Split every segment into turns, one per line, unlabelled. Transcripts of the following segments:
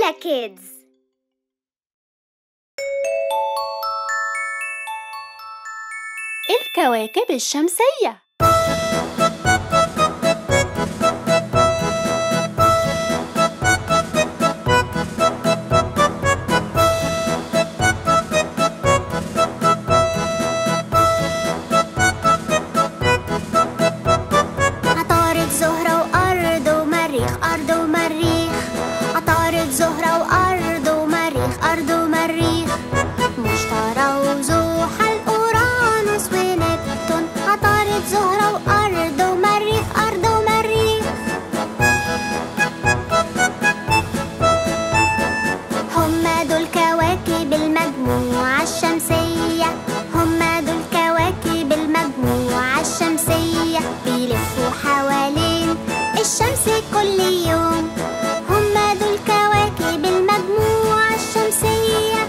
ليلى كيدز
الكواكب الشمسية
عطارد زهرة وأرض ومريخ أرض ومريخ عطارد زهرة وأرض ومريخ أرض ومريخ مشتري وزحل أورانوس ونبتون عطارد زهرة وأرض ومريخ أرض ومريخ هما دول كواكب المجموعة الشمسية هما دول كواكب المجموعة الشمسية بيلفوا حوالين الشمس كل يوم هما دول كواكب المجموعة الشمسية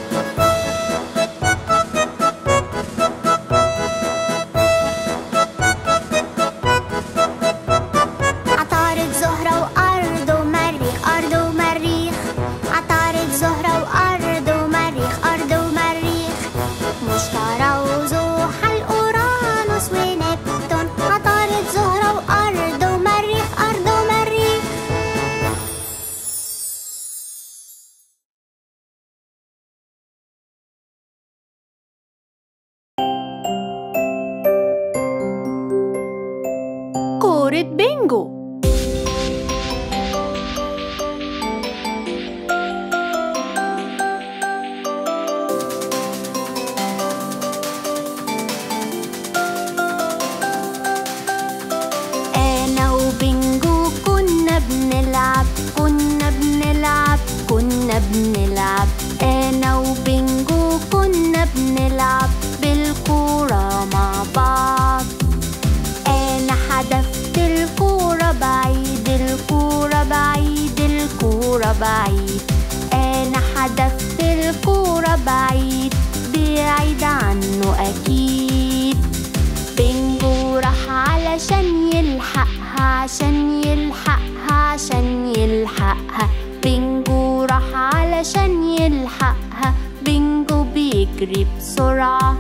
عطارد زهرة وأرض ومريخ أرض ومريخ عطارد زهرة وأرض ومريخ أرض ومريخ مشتري وزحل أورانوس ونبتون عطارد زهرة وأرض ومريخ أرض ومريخ
كورة بينجو
أنا وبنجو كنا بنلعب كنا بنلعب كنا بنلعب أنا وبنجو كنا بنلعب بالكورة مع بعض أنا حدفت الكورة بعيد الكورة بعيد الكورة بعيد أنا حدفت الكورة بعيد بعيد عنه أكيد بنجو راح علشان يلحقها عشان يلحقها عشان يلحقها بنجو راح علشان يلحقها بنجو بيجري بسرعة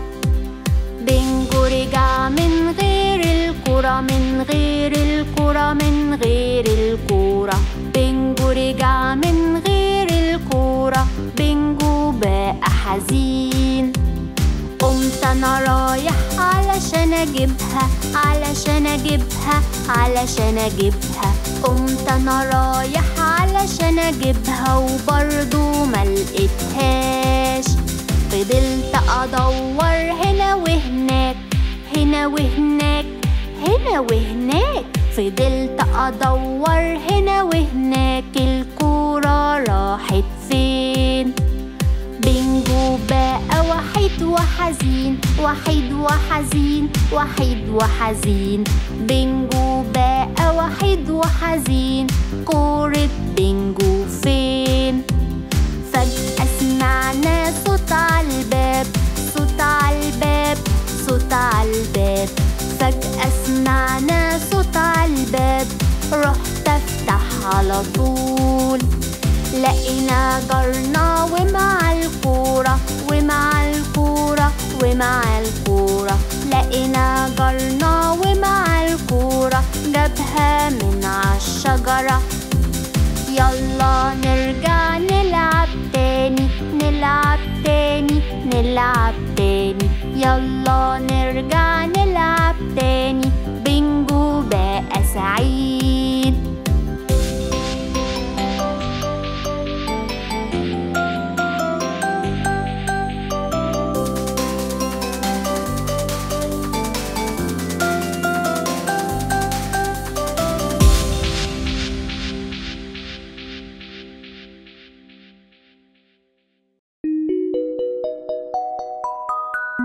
بنجو رجع من غير الكرة من غير الكرة من غير الكرة بنجو رجع من غير الكرة بنجو بقى حزين قمت انا رايح علشان اجيبها علشان اجيبها علشان اجيبها قمت انا رايح علشان اجيبها وبرضو ملقتهاش فضلت ادور هنا وهناك هنا وهناك هنا وهناك فضلت ادور هنا وهناك الكورة راحت فين بنجو بقى وحيد وحزين وحيد وحزين وحيد وحزين بنجو بقى وحيد وحزين كورة بنجو فين فجأة سمعنا صوت عالباب صوت عالباب صوت عالباب فجأة سمعنا صوت عالباب رحت افتح على طول لقينا جارنا ومع الكورة ومع الكورة ومع الكورة لقينا جارنا ومع الكورة جابها من عالشجرة يلا نرجع نلعب تاني نلعب تاني نلعب تاني يلا نرجع نلعب تاني بنجو بقى سعيد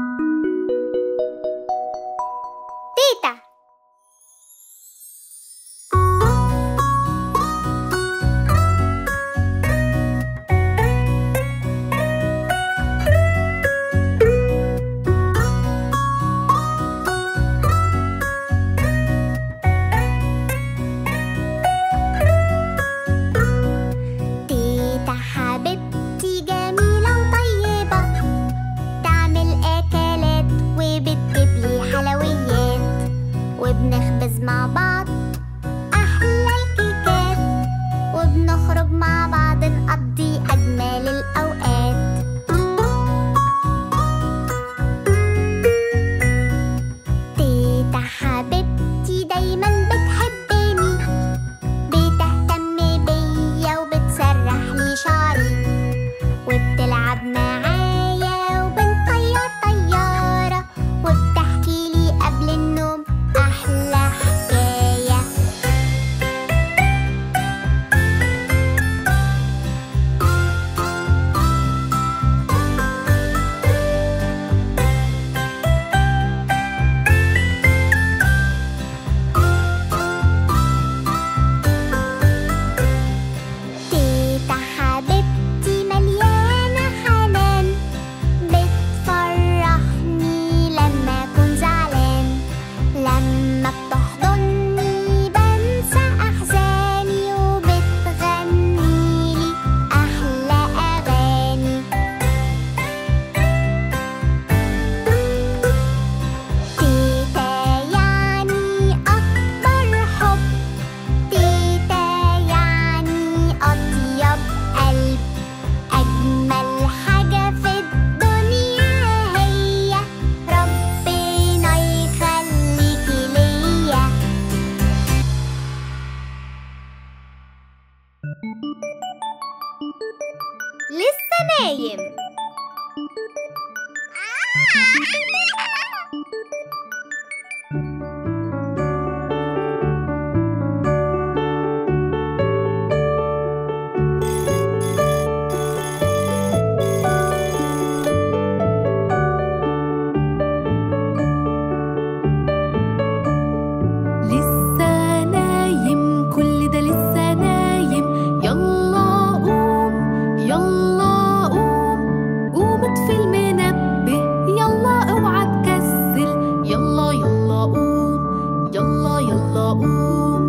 تيتا ونقضي أجمل الأوقات تيتا حبيبتي دايما بتحبني بتهتم بيا وبتسرح لي شعري وبتلعب معايا وبنطير طيارة وبتحكي لي قبل النوم أحلى حكاية تيتا حبيبتي مليانة حنان بتفرحني لما أكون زعلان لما بتحضني بنسى أحزاني وبتغنيلي أحلى أغاني تيتا يعني أكبر حب تيتا يعني أطيب قلب أجمل حاجة في الدنيا هي ربنا يخليكي ليا لسه نايم
لسه نايم كل ده لسه نايم يلا قوم يلا قوم قوم اطفي المنبه يلا اوعى تكسل يلا يلا قوم يلا يلا قوم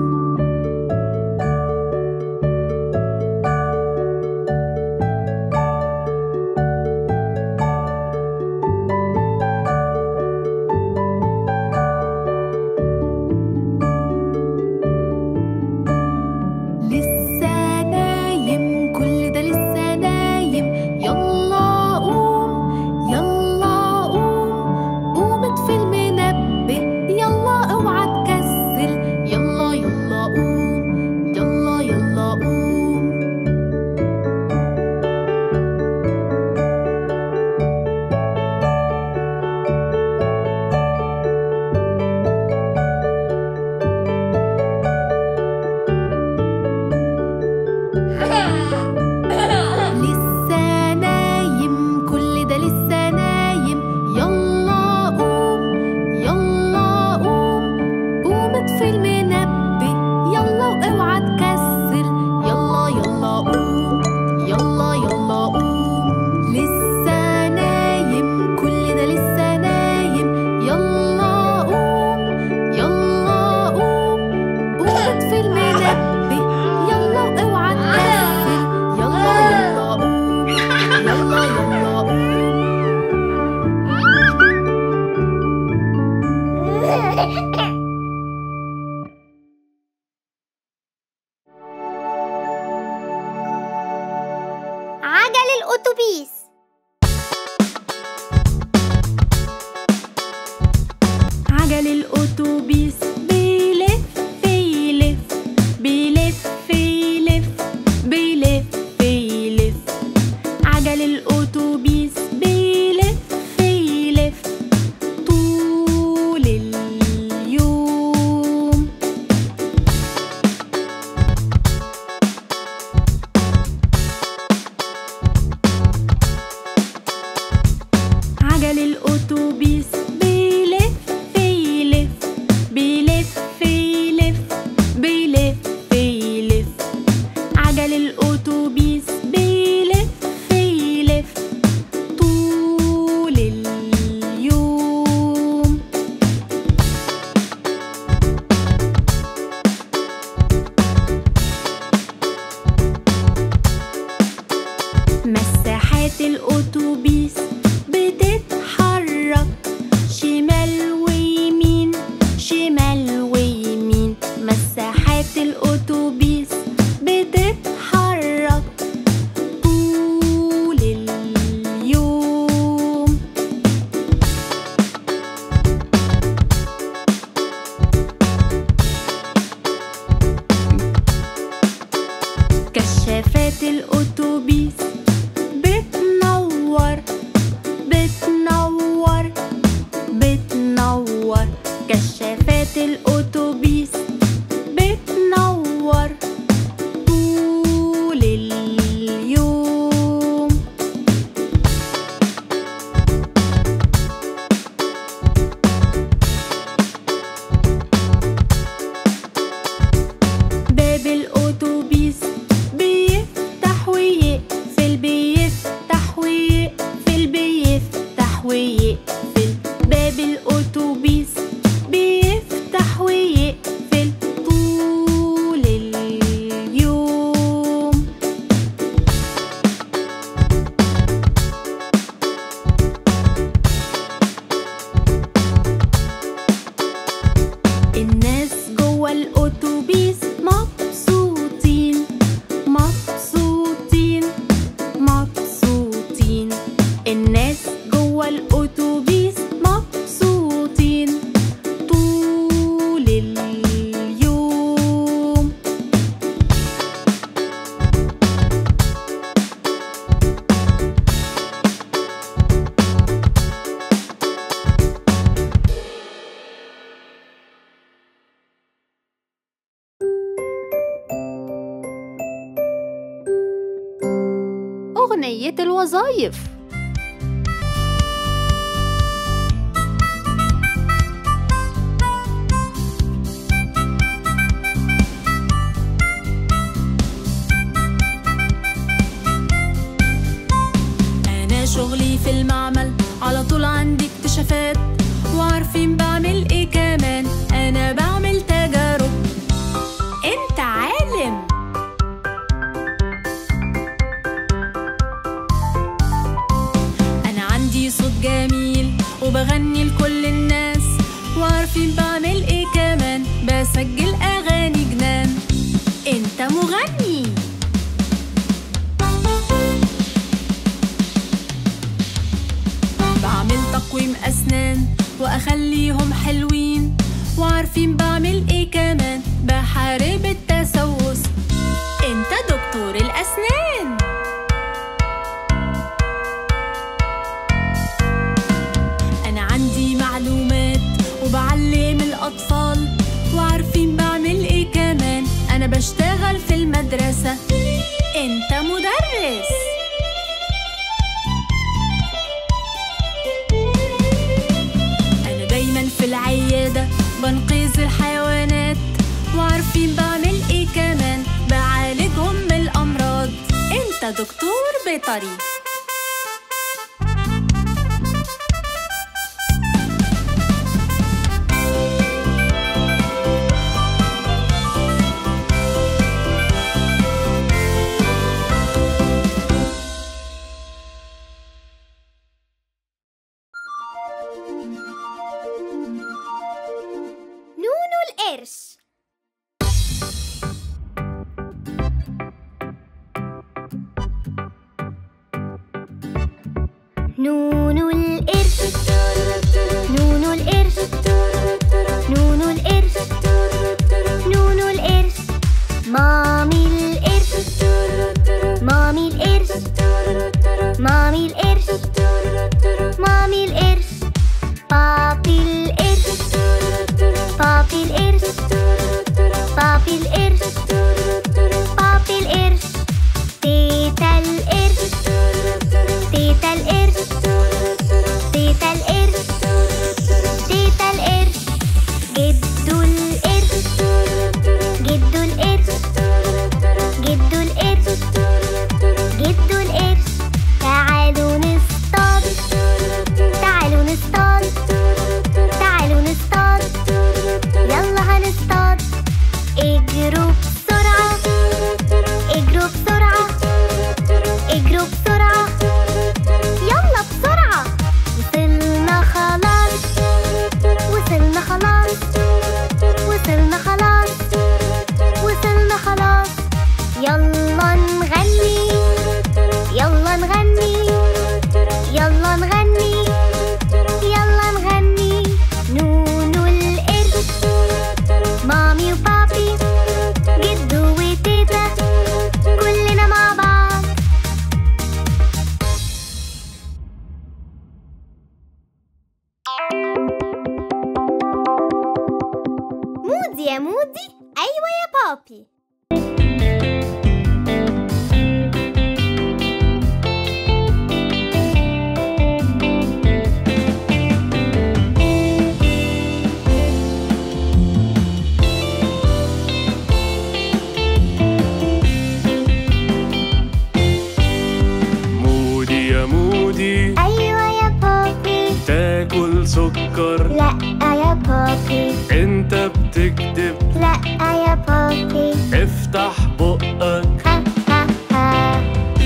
لسه نايم كل ده لسه نايم يلا قوم يلا قوم قوم اطفي المنبه يلا اوعى تكسل يلا يلا قوم يلا يلا قوم لسه نايم كل ده لسه نايم يلا قوم يلا قوم قوم اطفي المنبه يلا واوعى تكسل يلا يلا قوم يلا يلا قوم لسه نايم كل ده لسه نايم يلا قوم يلا قوم قوم اطفي المنبه يلا واوعى تكسل يلا يلا قوم يلا يلا قوم
عجل الأتوبيس
عجل الأتوبيس بيلف يلف بيلف يلف بيلف يلف عجل الأتوبيس بيلف يلف طول اليوم الأتوبيس بتنور بتنور بتنور كشافات الأتوبيس بتنور طول اليوم باب الأتوبيس بيفتح ويقفل بيفتح ويقفل بيفتح ويقفل باب الأتوبيس بيفتح ويقفل طول اليوم الناس جوه الأتوبيس مبسوطين مبسوطين مبسوطين الناس جوه الأتوبيس مبسوطين طول اليوم
أغنية الوظائف
أنا شغلي في المعمل على طول عندي اكتشافات وعارفين بعمل إيه كمان أنا بعمل تجارب أنت عالم أنا عندي صوت جميل وبغني لكل الناس وعارفين بعمل إيه كمان بسجل أغاني جنان أنت مغني بعمل تقويم أسنان وأخليهم حلوين وعارفين بعمل إيه كمان بحارب التسوس أنت دكتور الأسنان أنا عندي معلومات وبعلم الأطفال وعارفين بعمل إيه كمان أنا بشتغل في المدرسة أنت مدرس أنا دايما في العيادة بنقذ الحيوانات وعارفين بعمل إيه كمان بعالجهم من الأمراض أنت دكتور بيطري
نونو القرش نونو القرش نونو القرش نونو القرش نونو القرش مامي القرش مامي القرش مامي القرش مامي القرش بابي القرش بابي القرش بابي القرش بابي القرش تيتا القرش تيتا القرش تيتا القرش تيتا القرش جدو القرش جدو القرش جدو القرش جدو القرش تعالوا نصطاد تعالوا نصطاد تعالوا نصطاد يلا هنصطاد اجروا بسرعة اجروا بسرعة اجروا بسرعة يلا بسرعة وصلنا خلاص وصلنا خلاص وصلنا خلاص وصلنا خلاص يلا نغني يلا نغني يلا نغني يلا نغني نونو القرش مامي وبابي جدو وتيتا كل بابي
مودي يا مودي
أيوة يا بابي
تاكل سكر
لا يا بابي
انت بتكذب
لا يا بابي
افتح بقك
ها ها ها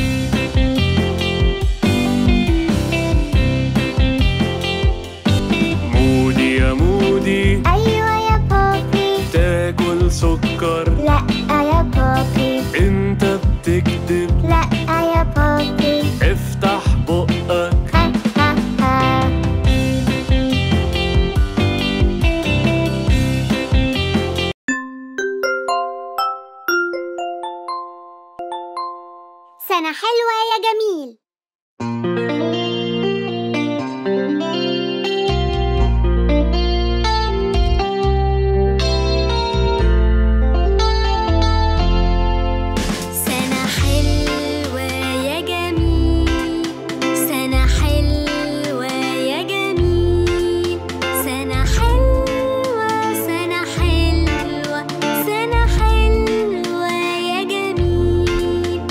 مودي يا مودي
أيوة يا بابي
تاكل سكر
لا يا بابي
انت بتكذب
لا يا بابي
افتح بقك
ها ها ها سنة حلوة يا جميل سنة حلوة يا جميل سنة حلوة يا جميل سنة حلوة سنة حلوة سنة حلوة يا جميل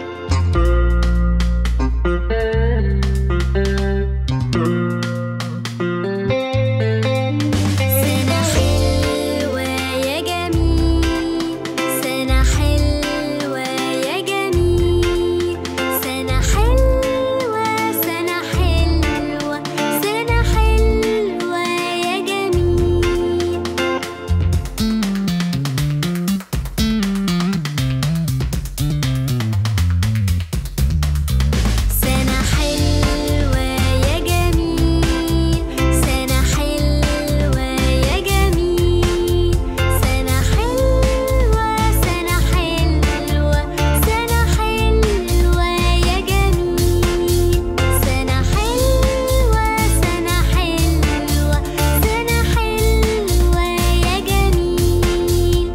سنة حلوة يا جميل سنة حلوة يا جميل سنة حلوة سنة حلوة سنة حلوة يا جميل سنة حلوة يا جميل سنة حلوة يا جميل سنة حلوة سنة حلوة سنة حلوة يا جميل سنة حلوة سنة حلوة سنة حلوة يا جميل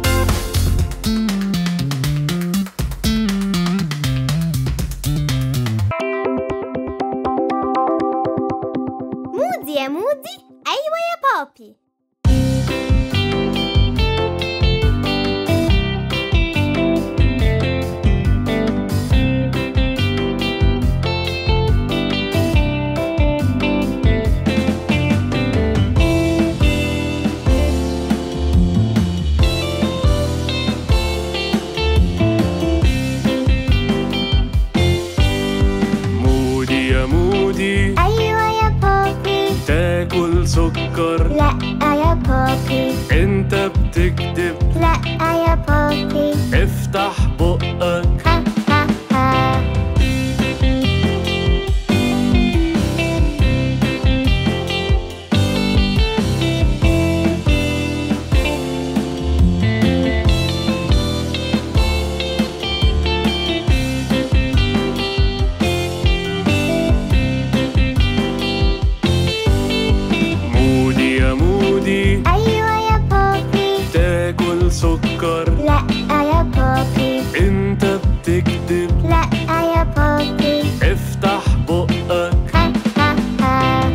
مودي يا مودي أيوة يا بابي
مودي يا مودي
أيوة يا بابي
تاكل سكر
لا يا بابي
انت بتكذب
لا يا بابي
افتح بقك
ها ها ها
مودي يا مودي
أيوة يا بابي
تاكل سكر
لا يا بابي
انت بتكذب
لا يا بابي
افتح بقك
ها ها ها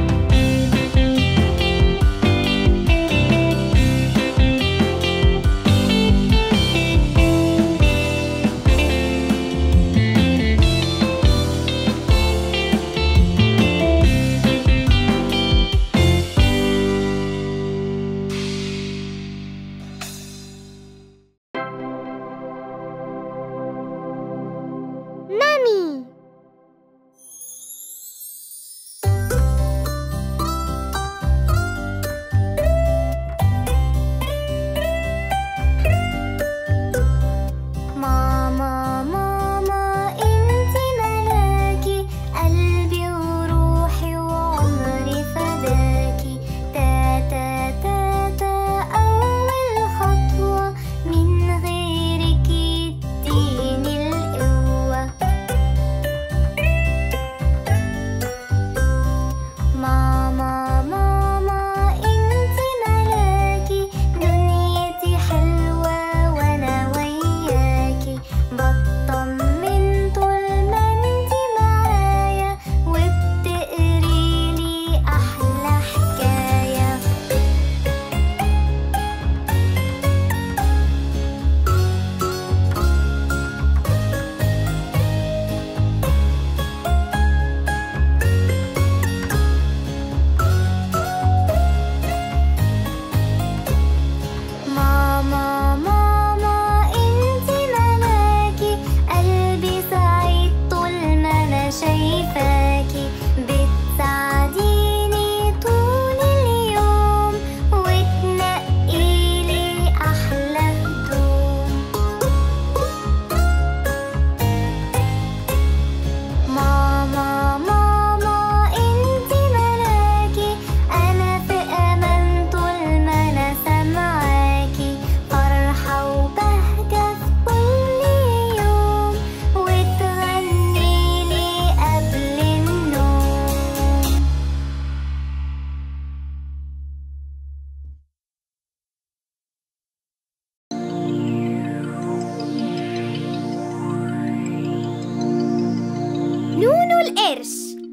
القرش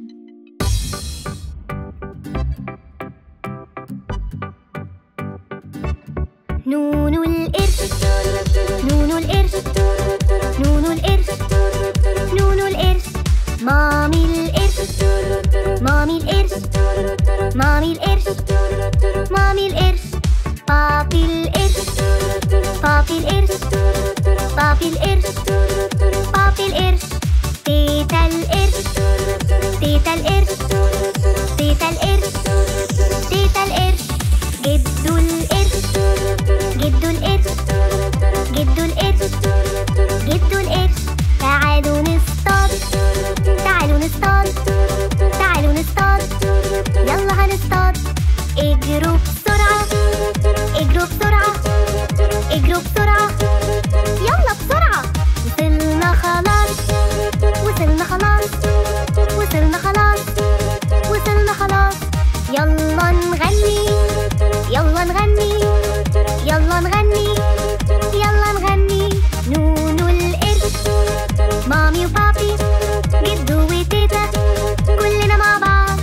نونو القرش نونو القرش نونو القرش نونو القرش مامي القرش مامي القرش مامي القرش مامي القرش بابي القرش بابي القرش بابي القرش بابي القرش تيتا القرش تيتا القرش تيتا القرش تيتا القرش جدو القرش جدو القرش جدو القرش جدو القرش تعالوا نصطاد تعالوا نصطاد تعالوا نصطاد يلا هنصطاد اجروا بسرعة اجروا بسرعة اجروا بسرعة يلا بسرعة وصلنا خلاص وصلنا خلاص وصلنا خلاص وصلنا خلاص يلا نغني يلا نغني يلا نغني يلا نغني نونو القرش مامي وبابي جدو وتيتا كلنا مع بعض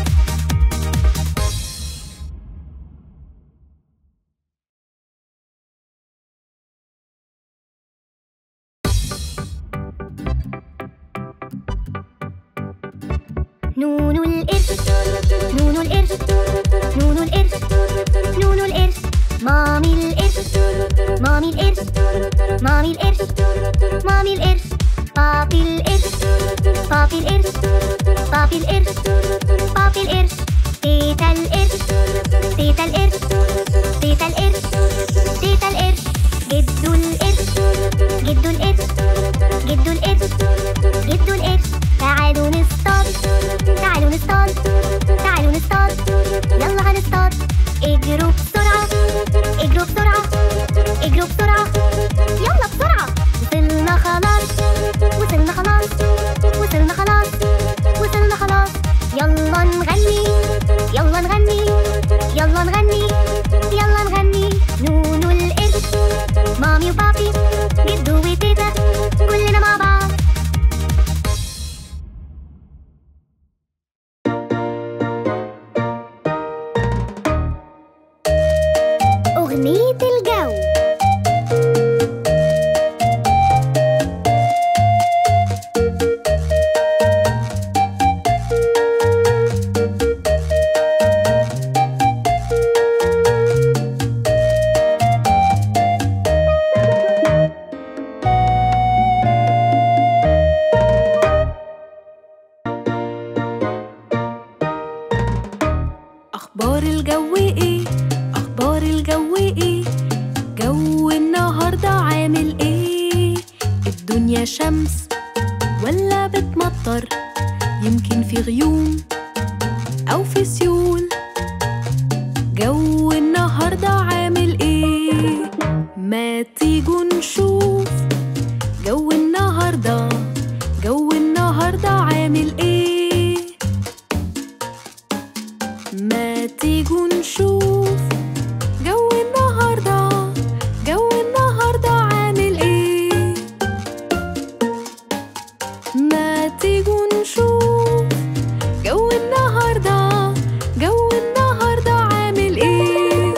نونو القرش نونو القرش نونو القرش نونو القرش مامي القرش مامي القرش مامي القرش مامي القرش بابي القرش بابي القرش بابي القرش بابي القرش تيتا القرش تيتا القرش تيتا القرش تيتا القرش جدو القرش جدو القرش جدو القرش جدو القرش تعالوا نصطاد تعالوا نصطاد تعالوا نصطاد يلا هنصطاد اجروا بسرعة اجروا بسرعة اجروا بسرعة يلا بسرعة وصلنا خلاص وصلنا خلاص وصلنا خلاص وصلنا خلاص يلا نغني يلا نغني يلا نغني يلا نغني نونو القرش مامي وبابي جدو وتيتا كلنا مع بعض أغنية الجو
أخبار الجو إيه؟ أخبار الجو إيه؟ جو النهاردة عامل إيه؟ الدنيا شمس ولا بتمطر؟ يمكن في غيوم أو في سيول جو النهاردة عامل إيه؟ ما تيجوا نشوف جو النهاردة جو النهاردة عامل إيه؟ ما تيجوا نشوف جو النهاردة جو النهاردة عامل ايه ما تيجوا نشوف جو النهاردة جو النهاردة عامل ايه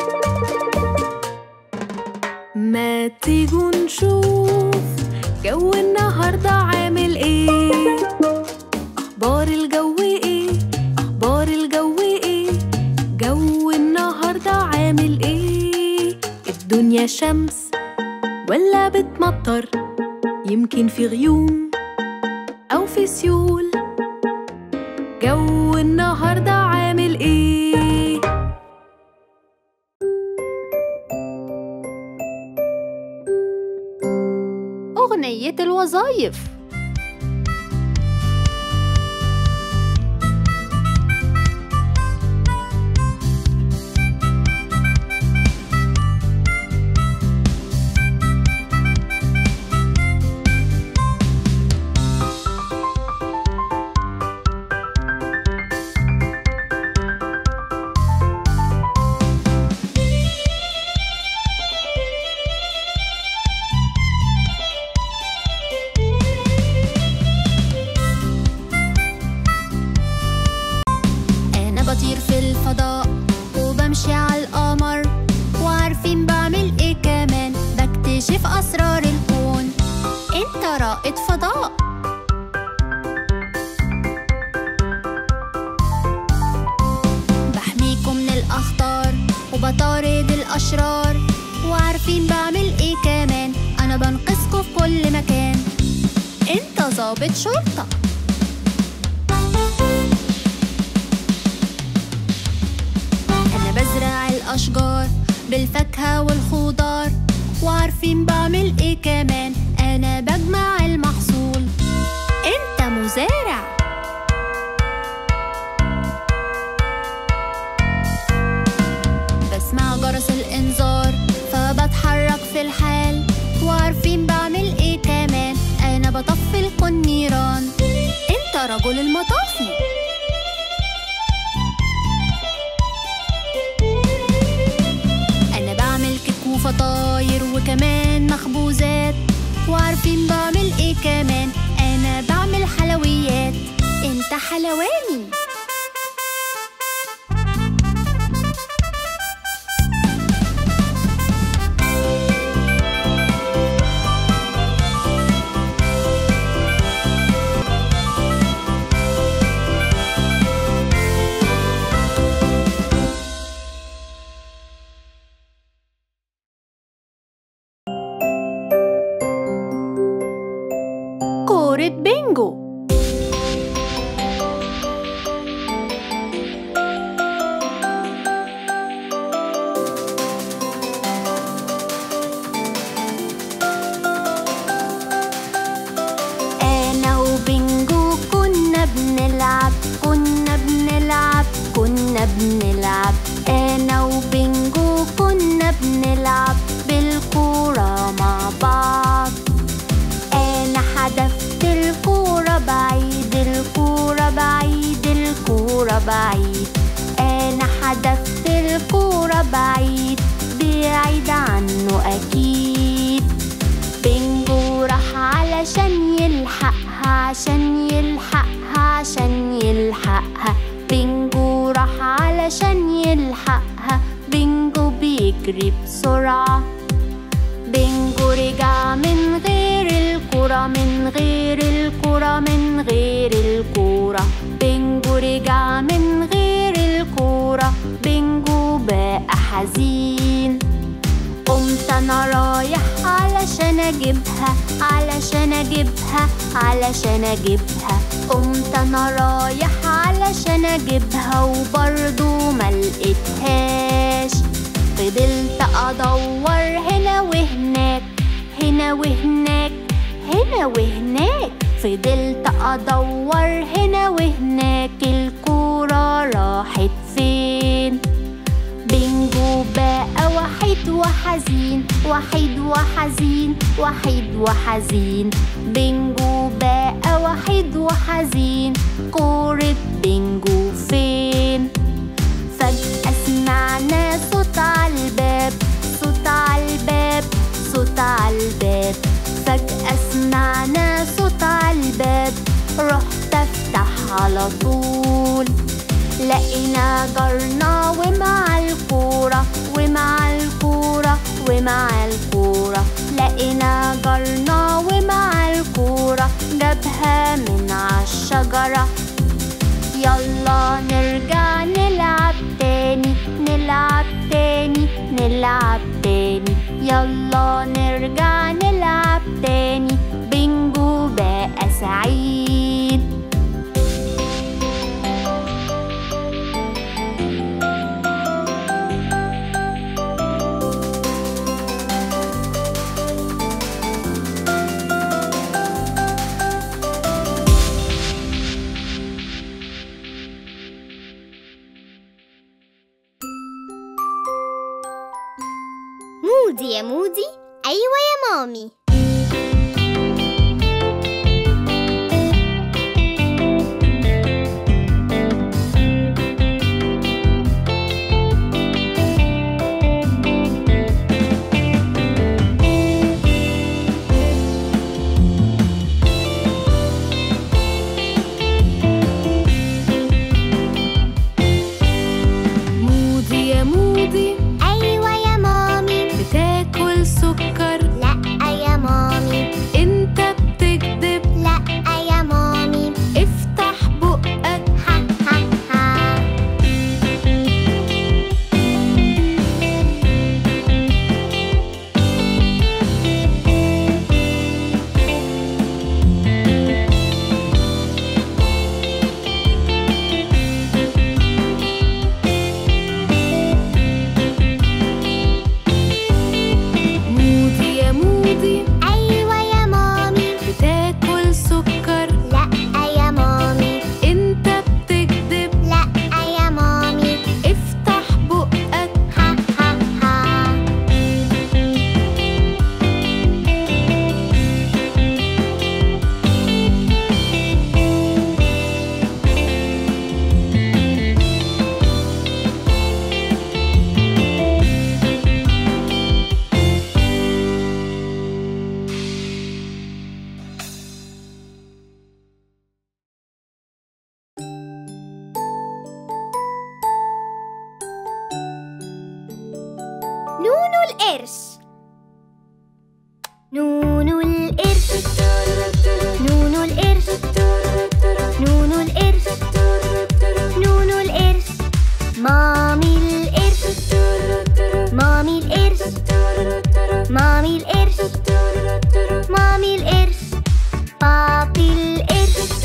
ما تيجوا نشوف جو النهاردة عامل ايه اخبار الجو ايه اخبار الجو ايه جو النهارده عامل ايه الدنيا شمس ولا بتمطر يمكن في غيوم او في سيول جو النهارده عامل ايه
أغنية الوظائف
فضاء وبمشي على القمر وعارفين بعمل ايه كمان بكتشف اسرار الكون انت رائد فضاء بحميكم من الاخطار وبطارد الاشرار وعارفين بعمل ايه كمان انا بنقذكم في كل مكان انت ظابط شرطه أنا بزرع الأشجار بالفاكهة والخضار وعارفين بعمل إيه كمان أنا بجمع المحصول أنت مزارع بسمع جرس الإنذار فبتحرك في الحال وعارفين بعمل إيه كمان أنا بطفي النيران أنت رجل المطافي أنا بعمل كيك وفطاير وكمان مخبوزات وعارفين بعمل إيه كمان أنا بعمل حلويات أنت حلواني
كورة بينجو
أنا وبنجو كنا بنلعب كنا بنلعب كنا بنلعب أنا وبنجو كنا بنلعب بالكورة مع بعض أنا حدفت الكورة بعيد الكورة بعيد الكورة بعيد أنا حدفت الكورة بعيد بعيد عنه أكيد بنجو راح علشان يلحقها عشان يلحقها عشان يلحقها بنجو راح علشان يلحقها بنجو بيجري بسرعة بنجو رجع من غير الكرة من غير الكرة من غير الكرة بنجو رجع من غير الكرة بنجو بقى حزين قمت انا رايح علشان اجيبها علشان اجيبها علشان اجيبها قمت انا رايح علشان اجيبها وبرضو ما لقيتهاش فضلت ادور هنا وهناك هنا وهناك هنا وهناك فضلت ادور هنا وهناك الكورة راحت فين بنجو بقى وحيد وحزين وحيد وحزين وحيد وحزين بنجو بقى وحيد وحزين كورة بنجو فين فجأة سمعنا صوت على الباب صوت على الباب صوت على الباب فجأة سمعنا صوت على الباب رحت افتح على طول لقينا جارنا ومع الكورة ومع الكورة ومع الكورة لقينا جارنا ومع الكورة جابها من عالشجرة يلا نرجع نلعب تاني نلعب تاني نلعب تاني يلا نرجع نلعب تاني بنجو بقى سعيد مودي يا مودي أيوة يا مامي القرش نون القرش نون القرش نون القرش نون القرش مامي القرش مامي القرش مامي القرش مامي القرش بابي القرش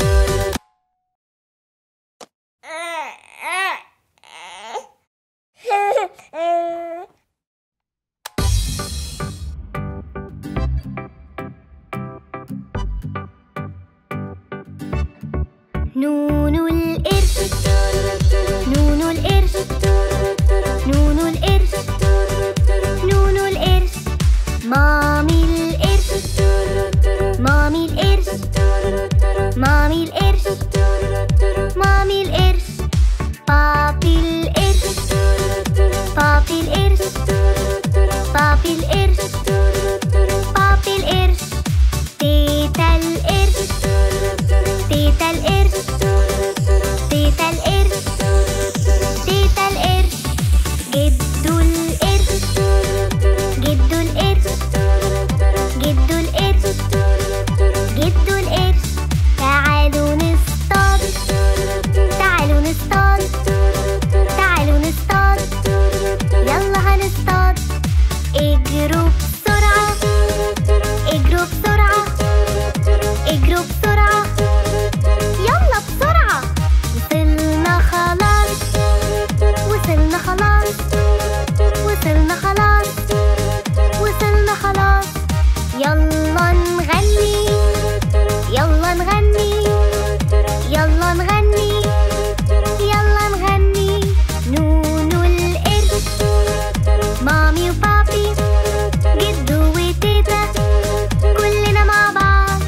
نون القرش نون القرش نون القرش نون القرش مامي القرش مامي القرش مامي القرش مامي القرش بابي القرش بابي القرش بابي القرش بابي القرش تيتا القرش تيتا القرش تيتا القرش تيتا القرش جدو القرش جدو القرش جدو القرش جدو القرش تعالوا نصطاد تعالوا نصطاد تعالوا نصطاد يلا هنصطاد اجروا بسرعة اجروا بسرعة اجروا بسرعة يلا بسرعة وصلنا خلاص وصلنا خلاص وصلنا خلاص وصلنا خلاص يلا نغني يلا نغني يلا نغني يلا نغني نونو القرش مامي وبابي جدو وتيتا كلنا مع بعض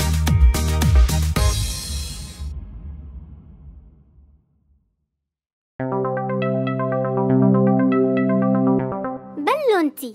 بلونتي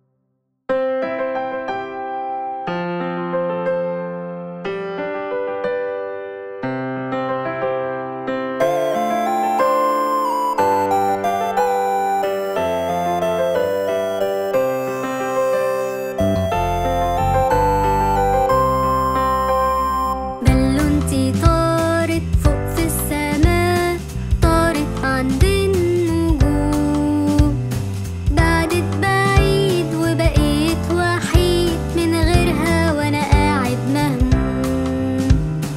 بلونتي طارت فوق في السماء طارت عند النجوم بعدت بعيد وبقيت وحيد من غيرها وانا قاعد مهموم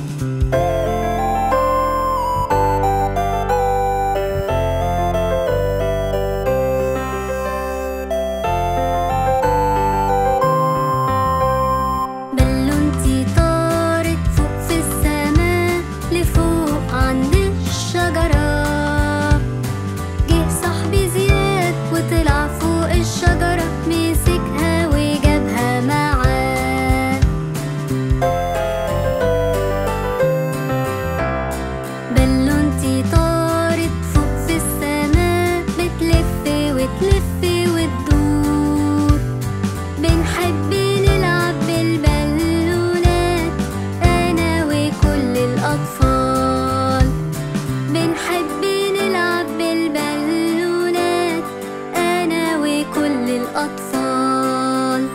بلونتي طارت فوق في السماء لفوق عند الشجرة جه صاحبي زياد وطلع فوق الشجرة مسكها وجابها معاه بلونتي طارت فوق في السماء بتلف وتلف وتدور بنحب نلعب بالبالونات أنا وكل الأطفال بنحب نلعب بالبالونات أنا وكل الأطفال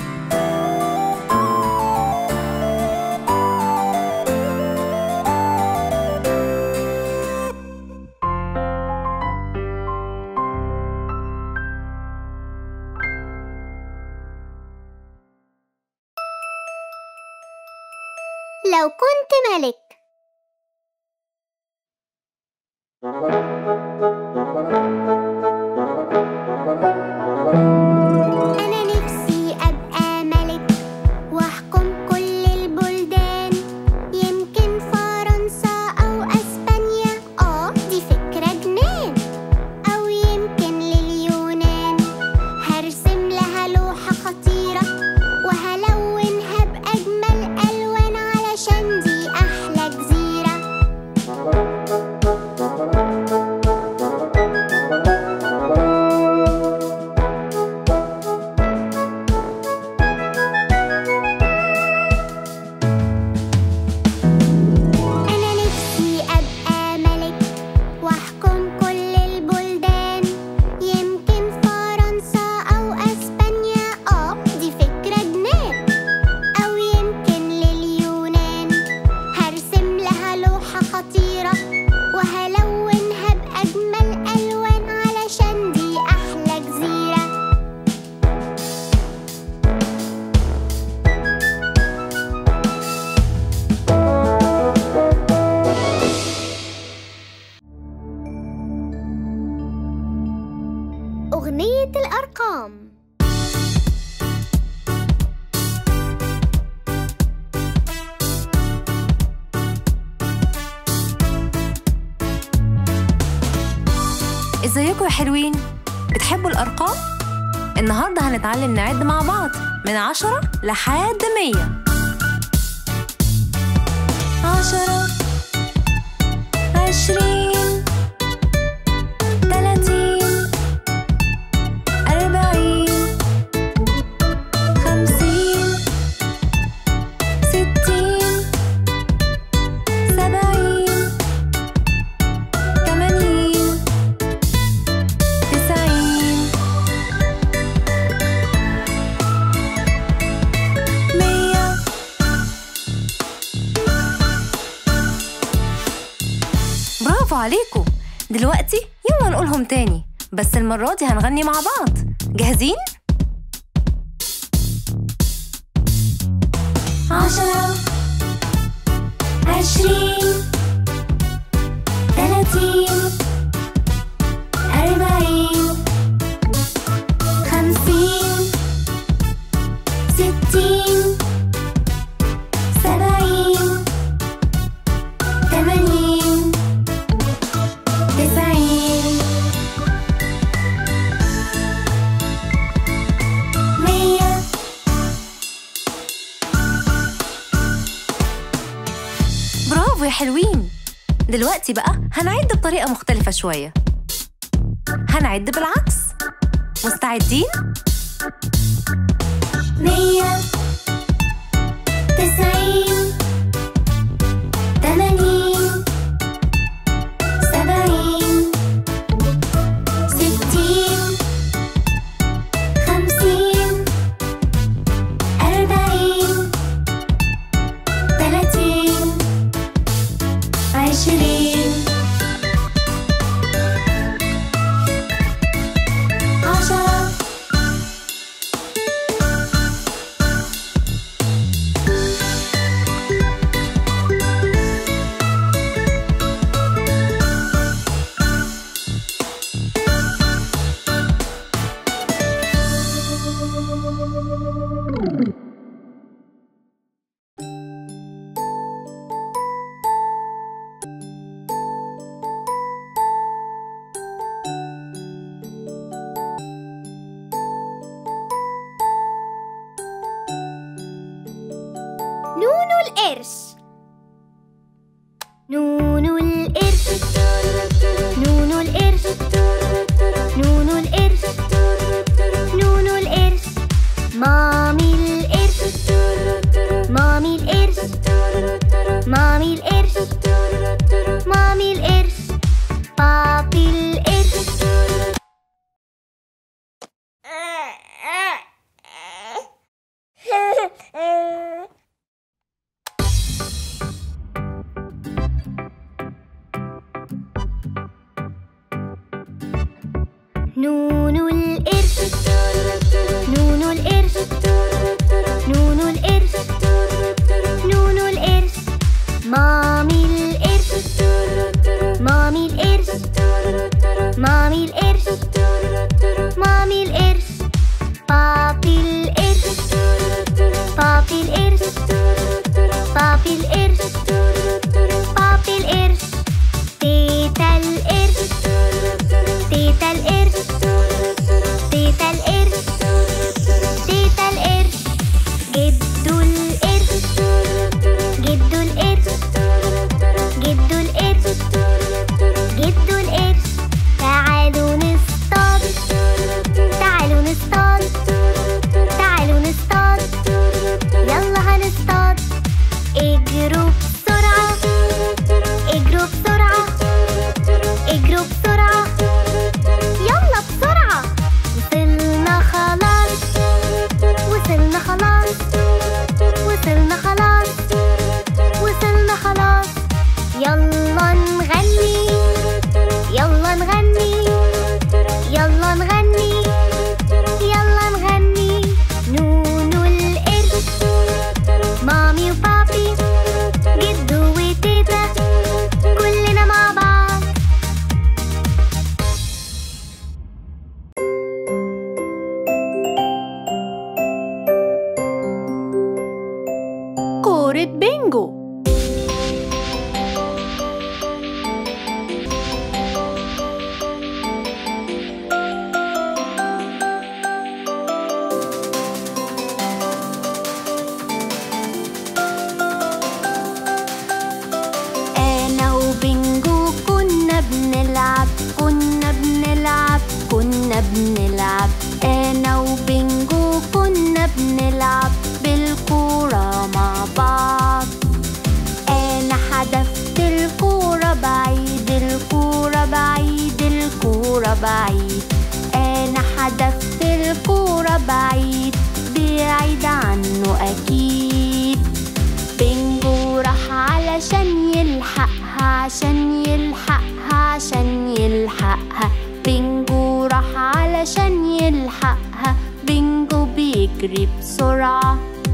لو كنت ملك أنا نفسي أبقى ملك وأحكم كل البلدان يمكن فرنسا أو أسبانيا آه دي فكرة جنان أو يمكن لليونان هرسم لها لوحة خطيرة وهلونها بأجمل ألوان علشان دي أحلى جزيرة توم
ازيكم يا حلوين بتحبوا الارقام النهارده هنتعلم نعد مع بعض من عشرة لحد مية عشرة عشرين تلاتين أربعين خمسين ستين سبعين تمانين تسعين مية برافو عليكم دلوقتي يلا نقولهم تاني بس المرة دي هنغني مع بعض جاهزين؟ عشرة عشرين تلاتين أربعين خمسين ستين سبعين تمانين تسعين مية برافو يا حلوين دلوقتي بقى هنعد بطريقة مختلفة شوية هنعد بالعكس مستعدين؟ مية تسعين تمانين سبعين ستين خمسين أربعين تلاتين عشرين عشرة
نونو القرش نونو القرش نونو القرش نونو القرش نونو القرش مامي القرش مامي القرش مامي القرش مامي القرش بابي القرش
كورة بينجو
أنا وبنجو كنا بنلعب كنا بنلعب كنا بنلعب أنا وبنجو كنا بنلعب بالكورة مع بعض أنا حدفت الكورة بعيد الكورة بعيد الكورة بعيد أنا حدفت الكورة بعيد بعيد عنه أكيد بنجو راح علشان يلحقها عشان يلحقها عشان يلحقها بنجو راح علشان يلحقها بنجو بيجري بسرعة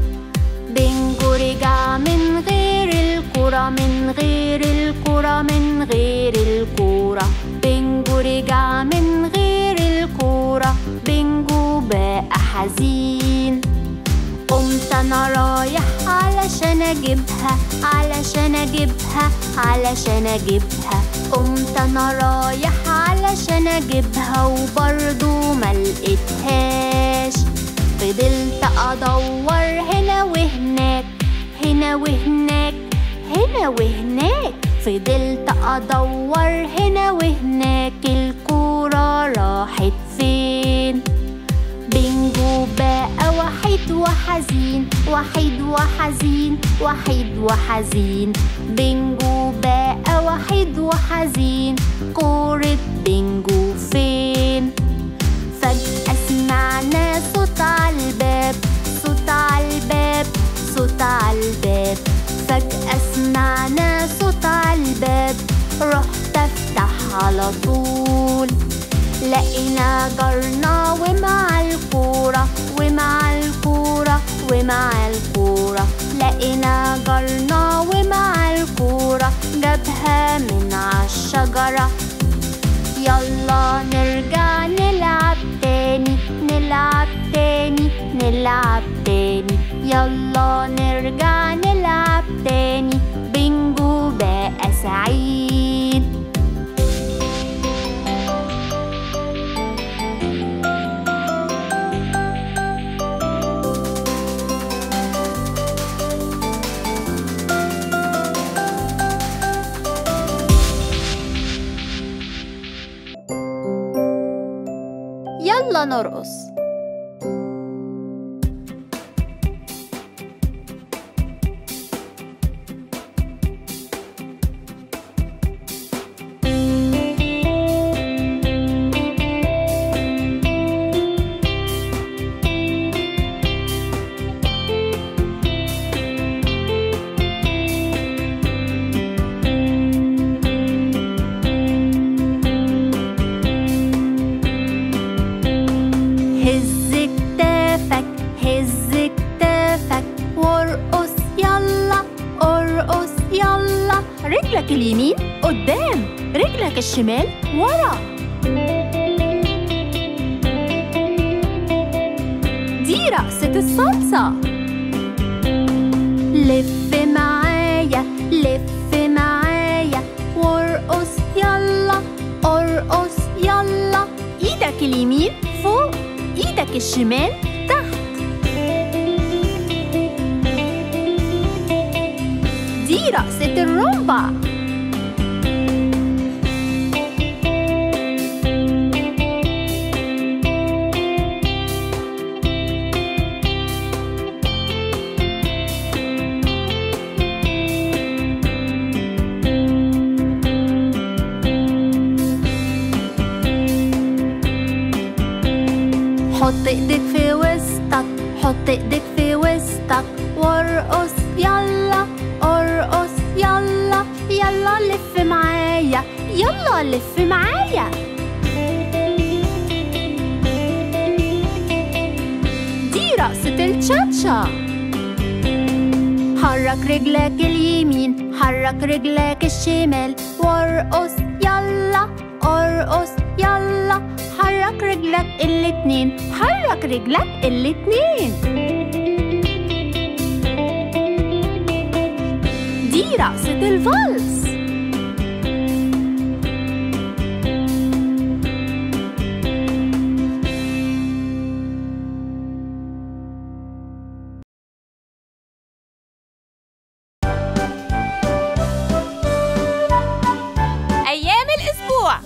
بنجو رجع من غير الكرة من غير الكرة من غير الكرة بنجو رجع من غير الكرة بنجو بقى حزين قمت انا رايح علشان اجيبها علشان اجيبها علشان اجيبها قمت انا رايح علشان اجيبها وبرضو ما لقيتهاش فضلت ادور هنا وهناك هنا وهناك هنا وهناك فضلت ادور هنا وهناك الكورة راحت فين بنجو بقى وحيد وحزين وحيد وحزين وحيد وحزين بنجو بقى وحيد وحزين كورة بنجو فين فجأة سمعنا صوت على الباب صوت على الباب صوت على الباب فجأة سمعنا صوت على الباب رحت افتح على طول لقينا جارنا ومع الكورة ومع الكورة ومع الكورة لقينا جارنا ومع الكورة جابها من عالشجرة يلا نرجع نلعب تاني نلعب تاني نلعب تاني يلا نرجع نلعب تاني بنجو بقى سعيد
يلا نرقص
هز كتافك هز كتافك وارقص يلا ارقص يلا
رجلك اليمين قدام رجلك الشمال ورا دي رقصة الصلصة
لف معايا لف معايا وارقص يلا ارقص يلا
ايدك اليمين فوق ايدك الشمال تحت دي رقصة الرومبا
حط ايدك في وسطك حط ايدك في وسطك وارقص يلا ارقص يلا يلا لف معايا يلا لف معايا
دي رقصة التشاتشا
حرك رجلك اليمين حرك رجلك الشمال وارقص يلا ارقص يلا حرك رجلك الاتنين حرك رجلك الاتنين رقصة الفالس
أيام الأسبوع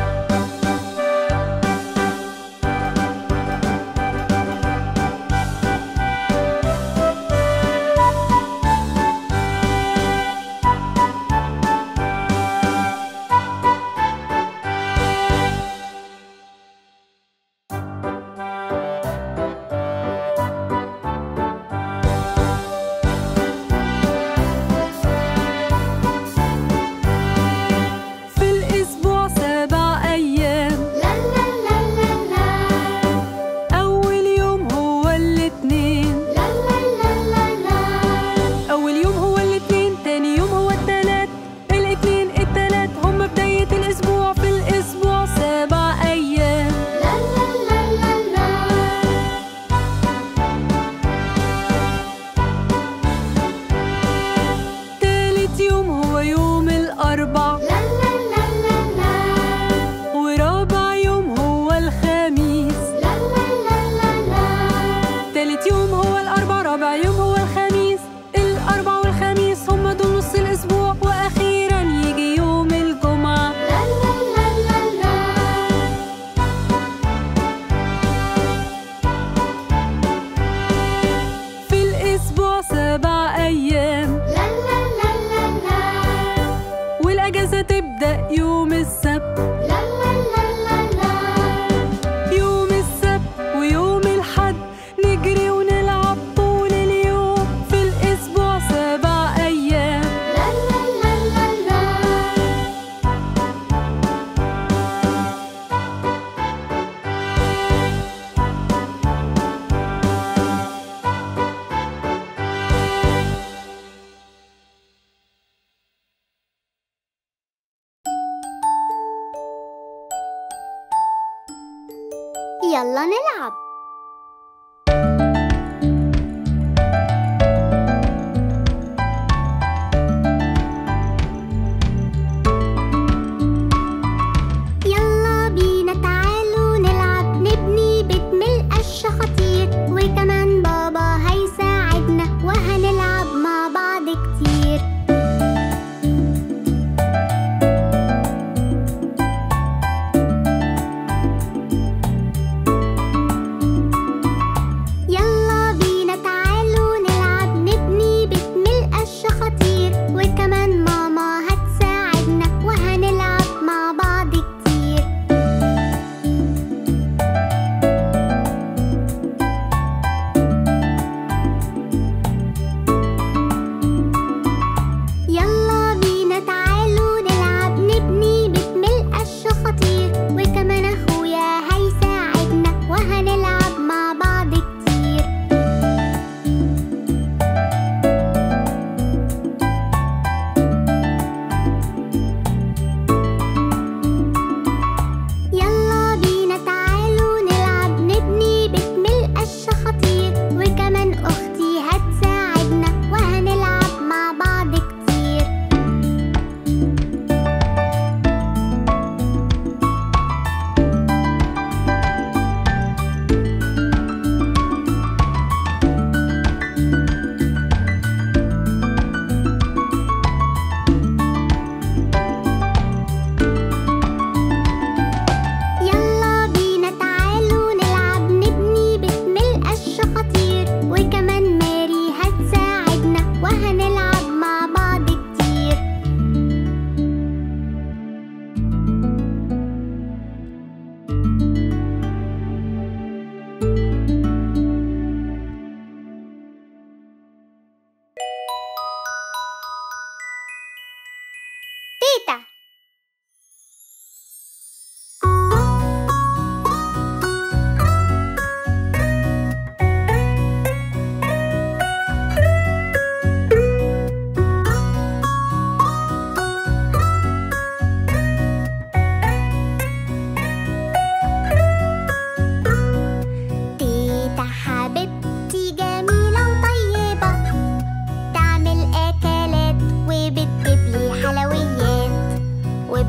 في الأسبوع سبع أيام
لا لا لا لا لا
أول يوم هو الاثنين
لا لا لا لا لا
أول يوم هو الاثنين تاني يوم هو التلات الاثنين التلات هم بداية الأسبوع في الأسبوع سبع أيام
لا لا لا لا لا
تالت يوم هو يوم الأربع
لا لا لا لا لا
ورابع يوم هو الخميس
لا لا لا لا لا
تالت يوم هو الأربع رابع يوم هو الخميس الأربع والخميس هم دول نص الأسبوع وأخيرا يجي يوم الجمعة
لا لا لا لا لا
في الأسبوع سبع أيام
لا لا لا لا لا
والأجازة تبدأ يوم السبت
لا لا لا لا لا
يوم السبت ويوم الحد نجري ونلعب طول اليوم في الأسبوع سبع أيام
لا لا لا لا لا يلا نلعب يلا بينا تعالوا نلعب نبني بيت من القش خطير وكمان بابا هيساعدنا وهنلعب مع بعض كتير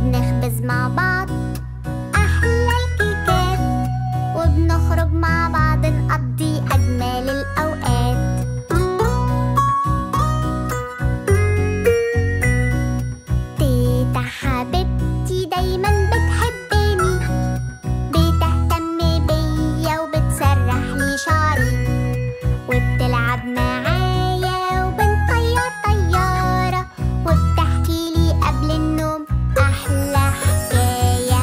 وبنخبز مع بعض أحلى الكيكات وبنخرج مع بعض نقضي أجمل الأوقات تيتا حبيبتي دايما بتحبني بتهتم بيا وبتسرح لي شعري وبتلعب معايا وبنطير طيارة وبتحكي لي قبل النوم أحلى حكاية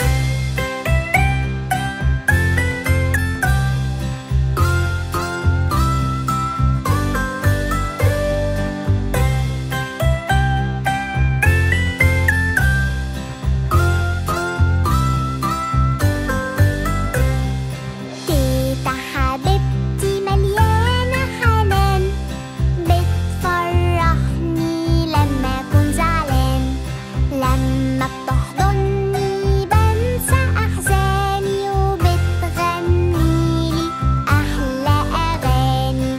تيتا حبيبتي مليانة حنان بتفرحني لما أكون زعلان لما بتحضني بنسى أحزاني وبتغنيلي أحلى أغاني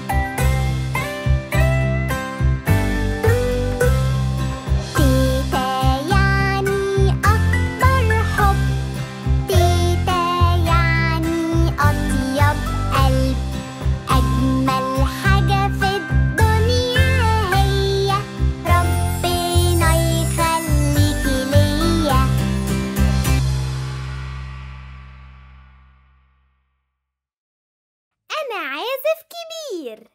تيتا يعني أكبر حب تيتا يعني أطيب قلب أجمل حاجة في الدنيا هي ربنا يخليكي ليا
أنا عازف كبير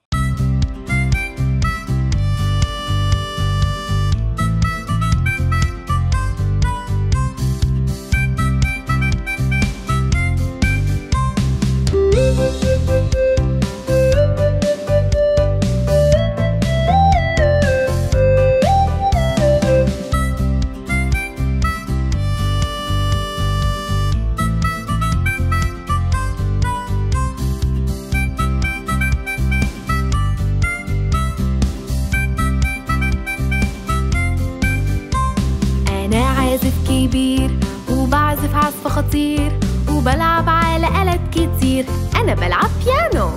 أنا عازف كبير وبعزف عزف خطير وبلعب على آلات كتير أنا بلعب بيانو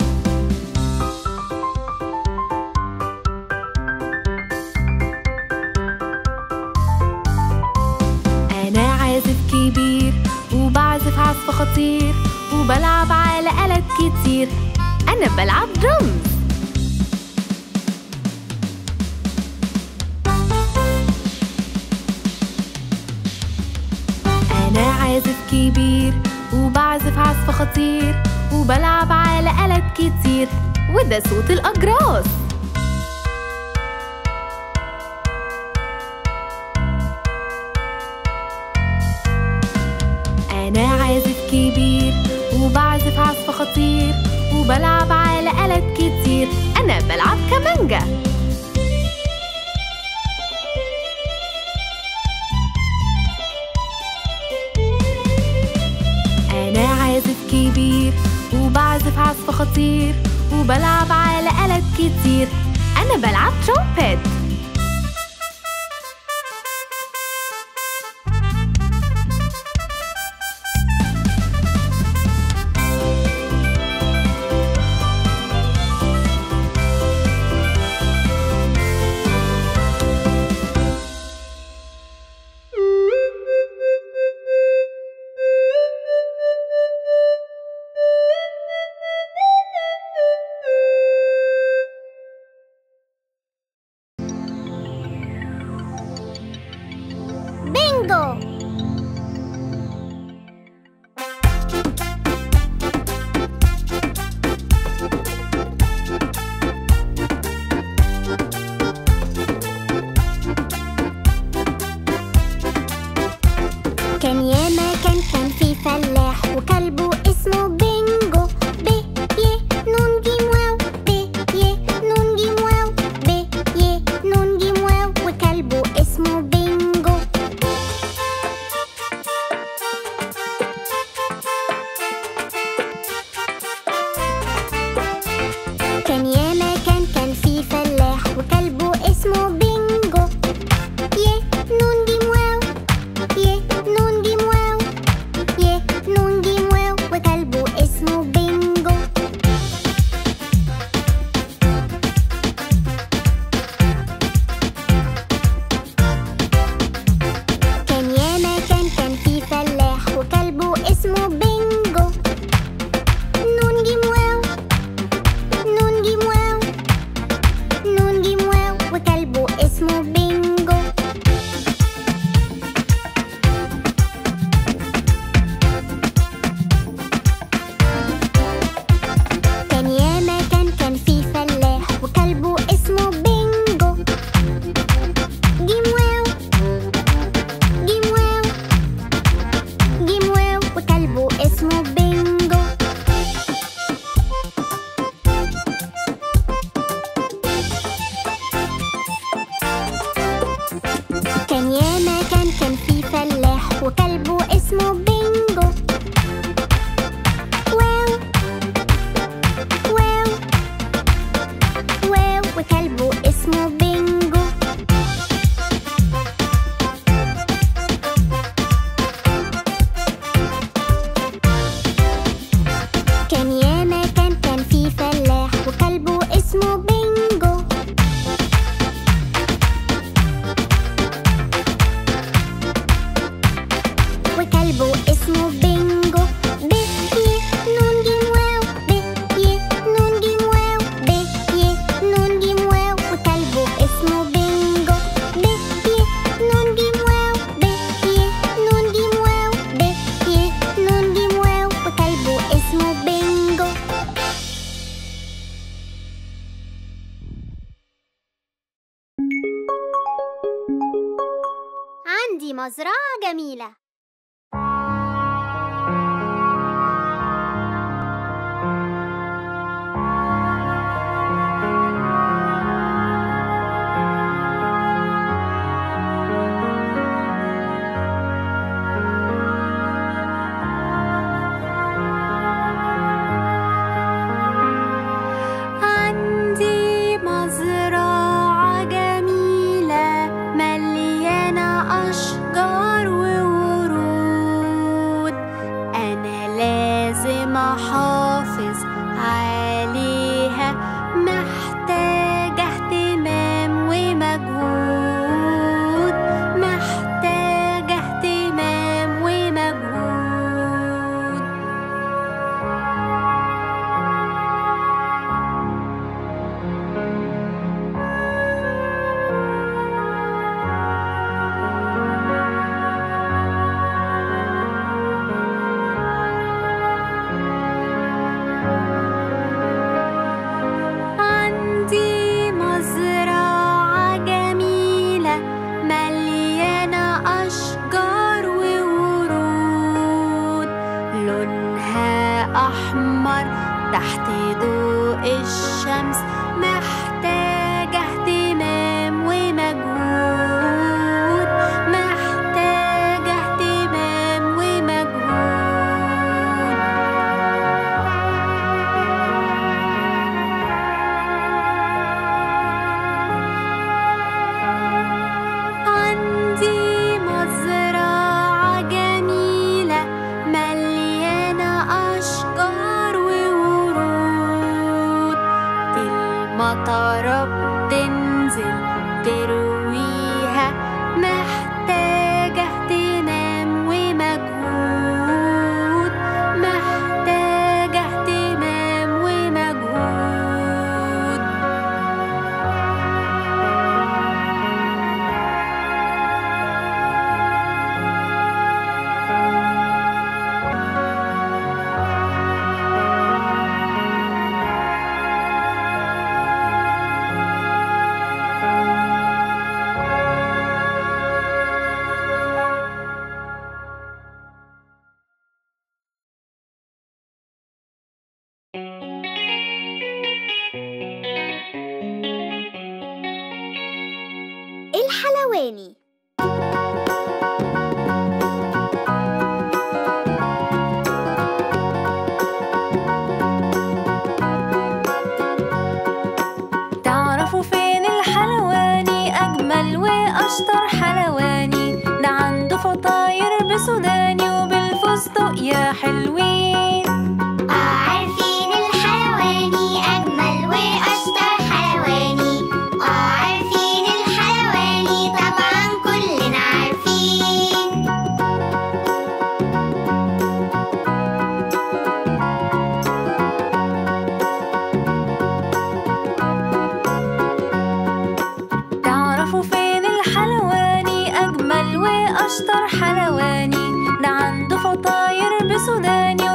أنا عازف كبير وبعزف عزف خطير وبلعب على آلات كتير أنا بلعب درمز أنا عازف كبير وبعزف عزف خطير وبلعب على آلات كتير وده صوت الأجراس أنا عازف كبير وبعزف عزف خطير وبلعب على آلات كتير أنا بلعب كمانجا أنا عازف كبير وبعزف عزف خطير وبلعب على آلات كتير أنا بلعب ترومبيت
بينجو كان ياما كان كان في فلاح وكلبه اسمه بينجو ب ي نون جيم واو ب ي نون جيم واو ب ي نون جيم واو وكلبه اسمه بينجو كان ياما كان كان في فلاح وكلبه اسمه بينجو واو واو واو وكلبه اسمه بينجو كان ياما كان كان في فلاح وكلبه اسمه بينجو وكلبه اسمه بينجو ب ي نون جيم واو ب ي نون جيم واو ب ي نون جيم واو وكلبه اسمه بينجو ب ي نون جيم واو ب ي نون جيم واو ب ي نون جيم واو وكلبه اسمه بينجو عندي مزرعة جميلة
عندي مزرعة جميلة مليانة أشجار وورود أنا لازم أحافظ عليها محتاجة اهتمام ومجهود محتاجة اهتمام ومجهود عندي مزرعة جميلة مليانة أشجار وورود لونها أحمر تحت ضوء الشمس محتاجة اهتمام ومجهود محتاجة اهتمام ومجهود عندي مزرعة جميلة مليانة أشجار وورود المطرة بتنزل ترويها محتاجة اهتمام ومجهود محتاجة اهتمام ومجهود
الحلواني
تعرفوا فين الحلواني أجمل وأشطر حلواني ده عنده فطاير بسوداني وبالفستق يا حلوين
عارفين الحلواني أجمل وأشطر حلواني عارفين الحلواني طبعا كلنا عارفين
تعرفوا فين الحلواني أجمل وأشطر حلواني ده عنده فطاير بسوداني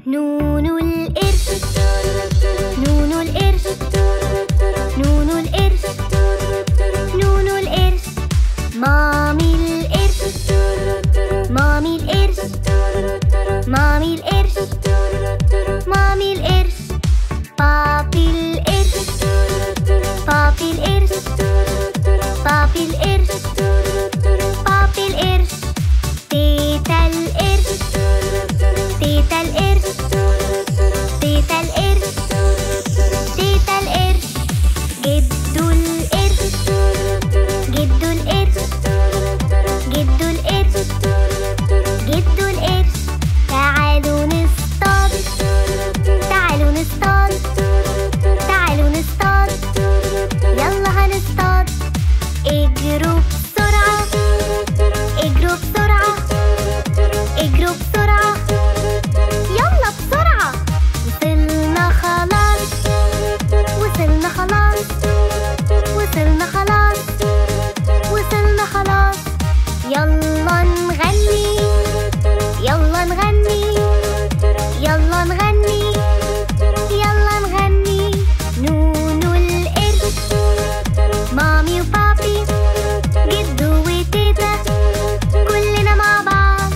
نون القرش نون القرش نون القرش نون القرش مامي القرش مامي القرش مامي القرش مامي القرش بابي القرش بابي القرش بابي القرش بابي القرش تيتا القرش تيتا القرش تيتا القرش تيتا القرش جدو القرش جدو القرش جدو القرش جدو القرش تعالوا نصطاد تعالوا نصطاد تعالوا نصطاد يلا هنصطاد اجروا بسرعة اجروا بسرعة اجروا بسرعة يلا بسرعة وصلنا خلاص وصلنا خلاص وصلنا خلاص وصلنا خلاص يلا نغني يلا نغني يلا نغني يلا نغني نونو القرش مامي وبابي جدو وتيتا كلنا مع بعض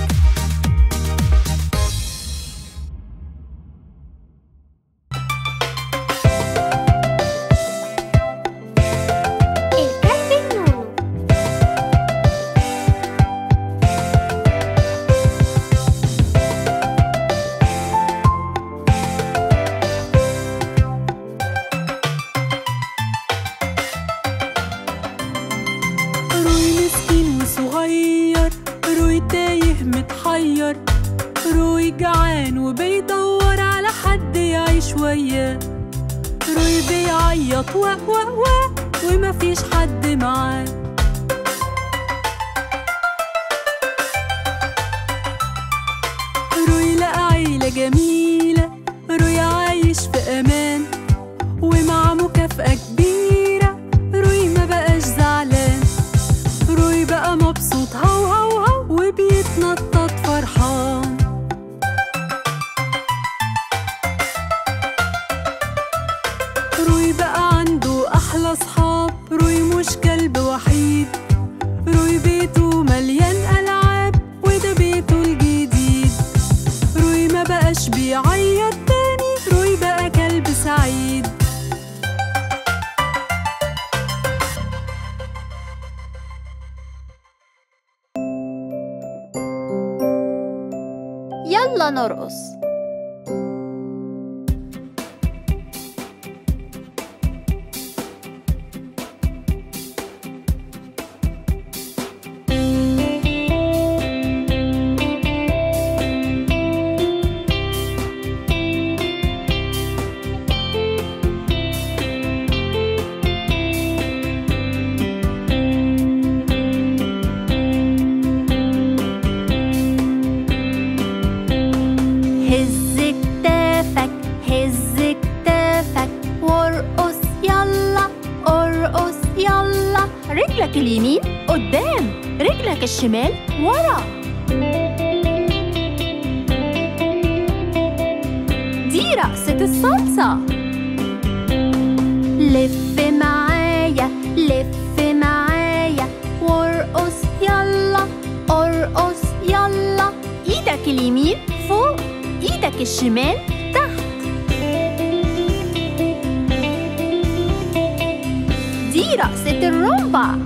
الكلب نونو
روي مسكين وصغير روي تايه متحير روي جعان وبيدور على حد يعيش وياه روي بيعيط وا وا وا ومفيش حد معاه روي لقى عيلة جميلة روي عايش في أمان ومع مكافأة كبيرة روي ما بقاش زعلان روي بقى مبسوط هو هو هو وبيتنطط فرحان روي بقى عنده أحلى صحاب روي مش كلب وحيد روي بيته مليان ألعاب وده بيته الجديد روي ما بقاش بيعيط تاني روي بقى كلب سعيد
يلا نرقص هز كتافك هز كتافك وارقص يلا ارقص يلا رجلك اليمين قدام رجلك الشمال ورا دي رقصة الصلصة لف معايا لف معايا وارقص يلا ارقص يلا ايدك اليمين فوق ايدك الشمال تحت دي رقصة الرومبا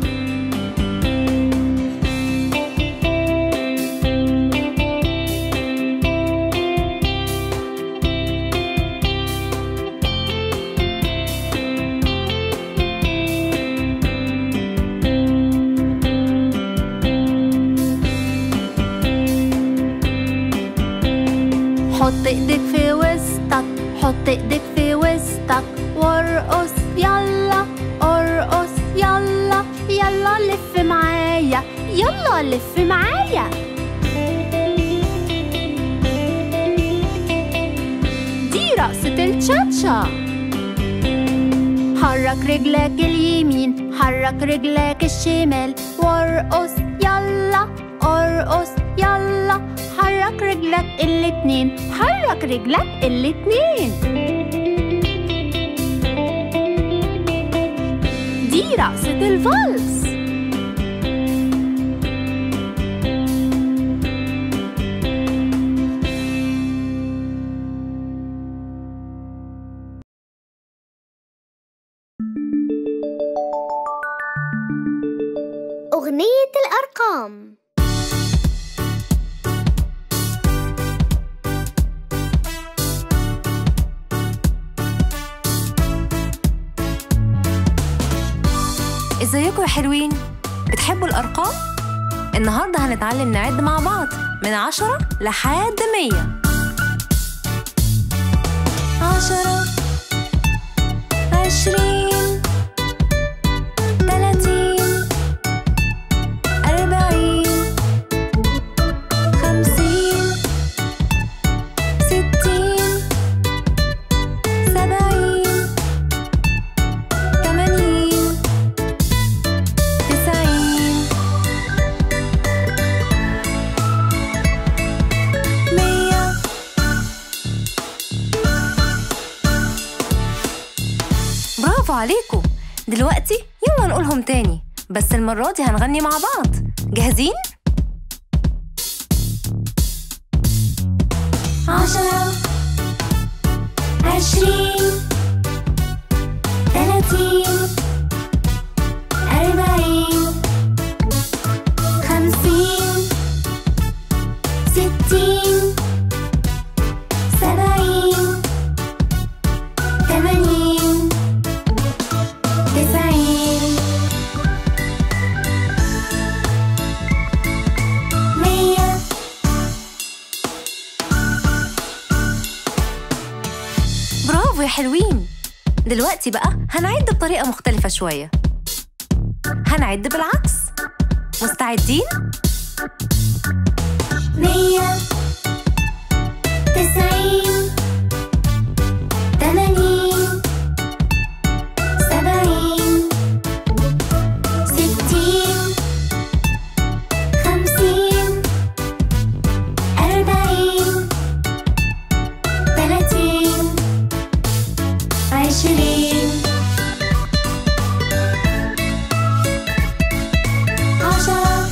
حط ايدك في وسطك حط ايدك في وسطك وارقص يلا ارقص يلا يلا لف معايا يلا لف معايا دي رقصة التشاتشا حرك رجلك اليمين حرك رجلك الشمال وارقص يلا ارقص يلا حرك رجلك
رجلك الاتنين حرك رجلك الاتنين دي رقصة الفالس
أغنية الأرقام
ازيكم يا حلوين بتحبوا الأرقام؟ النهاردة هنتعلم نعد مع بعض من عشرة لحد مية عشرة عشرين تلاتين أربعين خمسين ستين سبعين تمانين تسعين مية برافو عليكم دلوقتي يلا نقولهم تاني بس المرة دي هنغني مع بعض جاهزين؟ عشرة عشرين ثلاثين أربعين خمسين ستين سبعين ثمانين تسعين مية برافو يا حلوين دلوقتي بقى هنعد بطريقة مختلفة شوية هنعد بالعكس مستعدين؟ مية تسعين تمانين سبعين ستين خمسين أربعين ثلاثين عشرين عشرة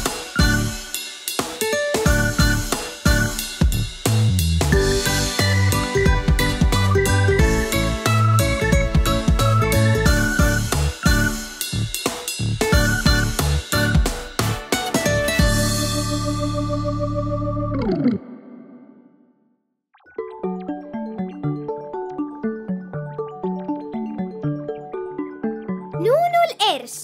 نونو القرش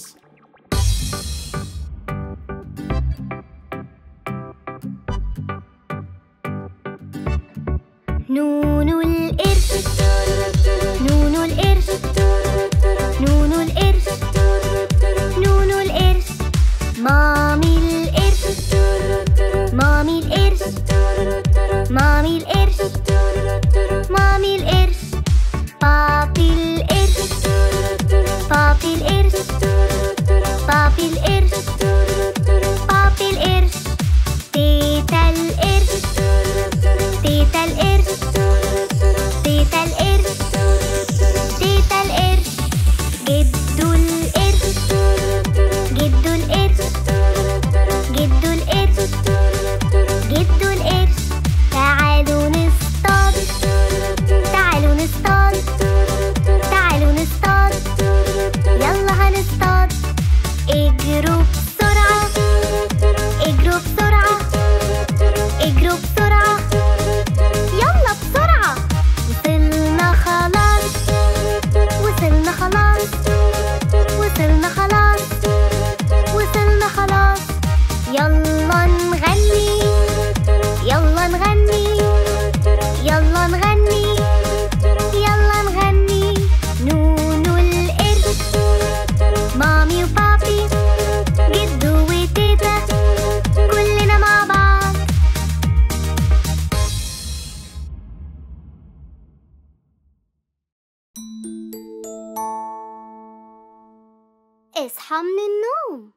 نونو القرش نونو القرش نونو القرش نونو القرش مامي القرش مامي القرش مامي القرش مامي القرش بابي القرش بابي القرش بابي القرش بابي القرش تيتا القرش تيتا القرش تيتا القرش تيتا القرش جدو القرش جدو القرش جدو القرش جدو القرش تعالوا نصطاد تعالوا نصطاد تعالوا نصطاد يلا هنصطاد اجروا بسرعة اجروا بسرعة اجروا بسرعة يلا بسرعة وصلنا خلاص وصلنا خلاص وصلنا خلاص وصلنا خلاص يلا نغني يلا نغني يلا نغني يلا نغني نونو القرش مامي وبابي جدو وتيتا كلنا مع بعض اصحى من النوم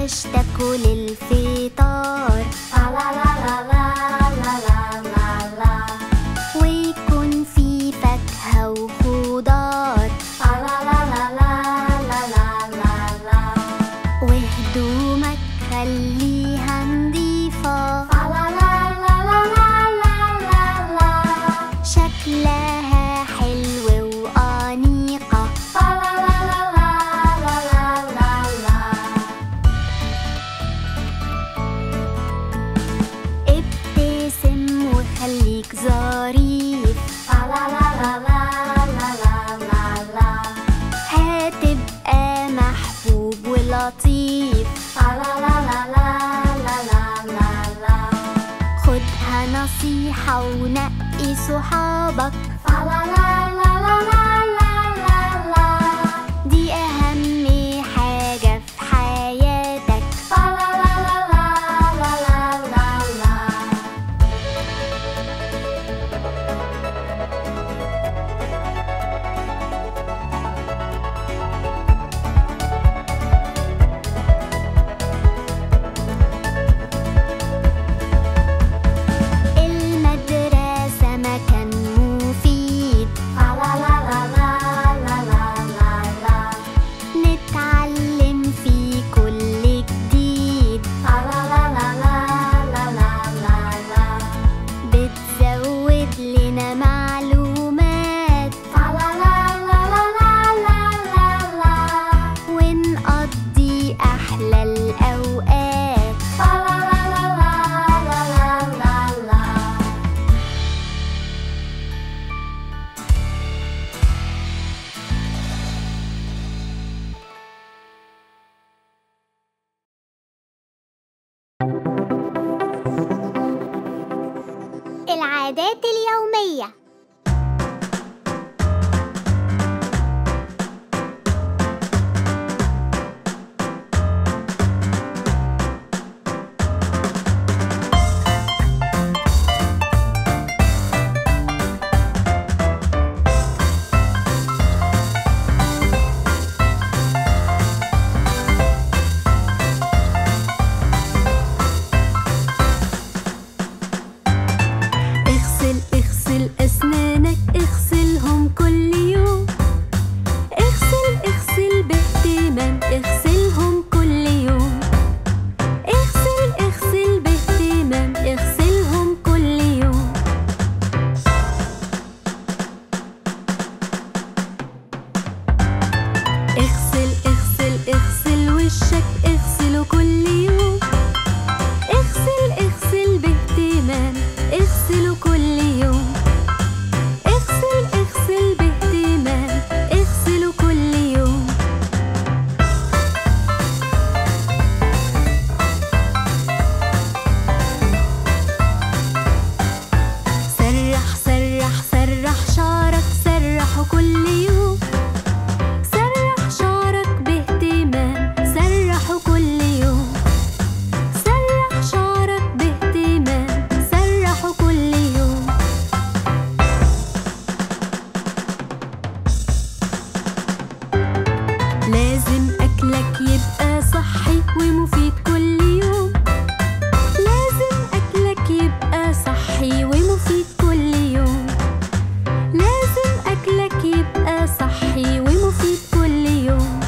واشتكوا للفطار لا لا لا لا لا لا لا لا ويكون في فاكهة وخضار لا لا لا لا لا لا لا لا وهدومك خليها نضيفة لا لا لا لا لا لا لا لا شكلها حلو وأنيقة لا لا لا لا لا لا لا لا ابتسم وخليك ظريف لا لا لا لا لا لا لا لا هتبقى محبوب ولطيف لا لا لا لا لا لا لا لا خدها نصيحة ونقي صحابك لا لا لا لا لا لا لا لا دي أهم حاجة في حياتك لا لا لا لا لا لا لا لا المدرسة مكان مفيد لا لا لا لا لا لا لا لا نتعلم فيه كل جديد لا لا لا لا لا لا لا لا بتزود لنا معلومات لا لا لا لا لا لا لا لا ونقضي أحلى الأوقات لا لا لا لا لا لا لا لا العادات اليومية
اغسل اغسل أسنانك اغسلهم كل يوم اغسل اغسل باهتمام اغسلهم كل يوم اغسل اغسل باهتمام اغسلهم كل يوم اغسل اغسل اغسل وشك اغسله كل يوم اغسل اغسل باهتمام اغسله كل يوم اغسل اغسل باهتمام اغسله كل يوم سرح سرح سرح شعرك سرحه كل يوم سرح شعرك باهتمام سرحه كل يوم سرح شعرك باهتمام سرحه كل يوم لازم أكلك يبقى صحي ومفيد كل يوم لازم أكلك يبقى صحي ومفيد كل يوم لازم أكلك يبقى صحي ومفيد كل يوم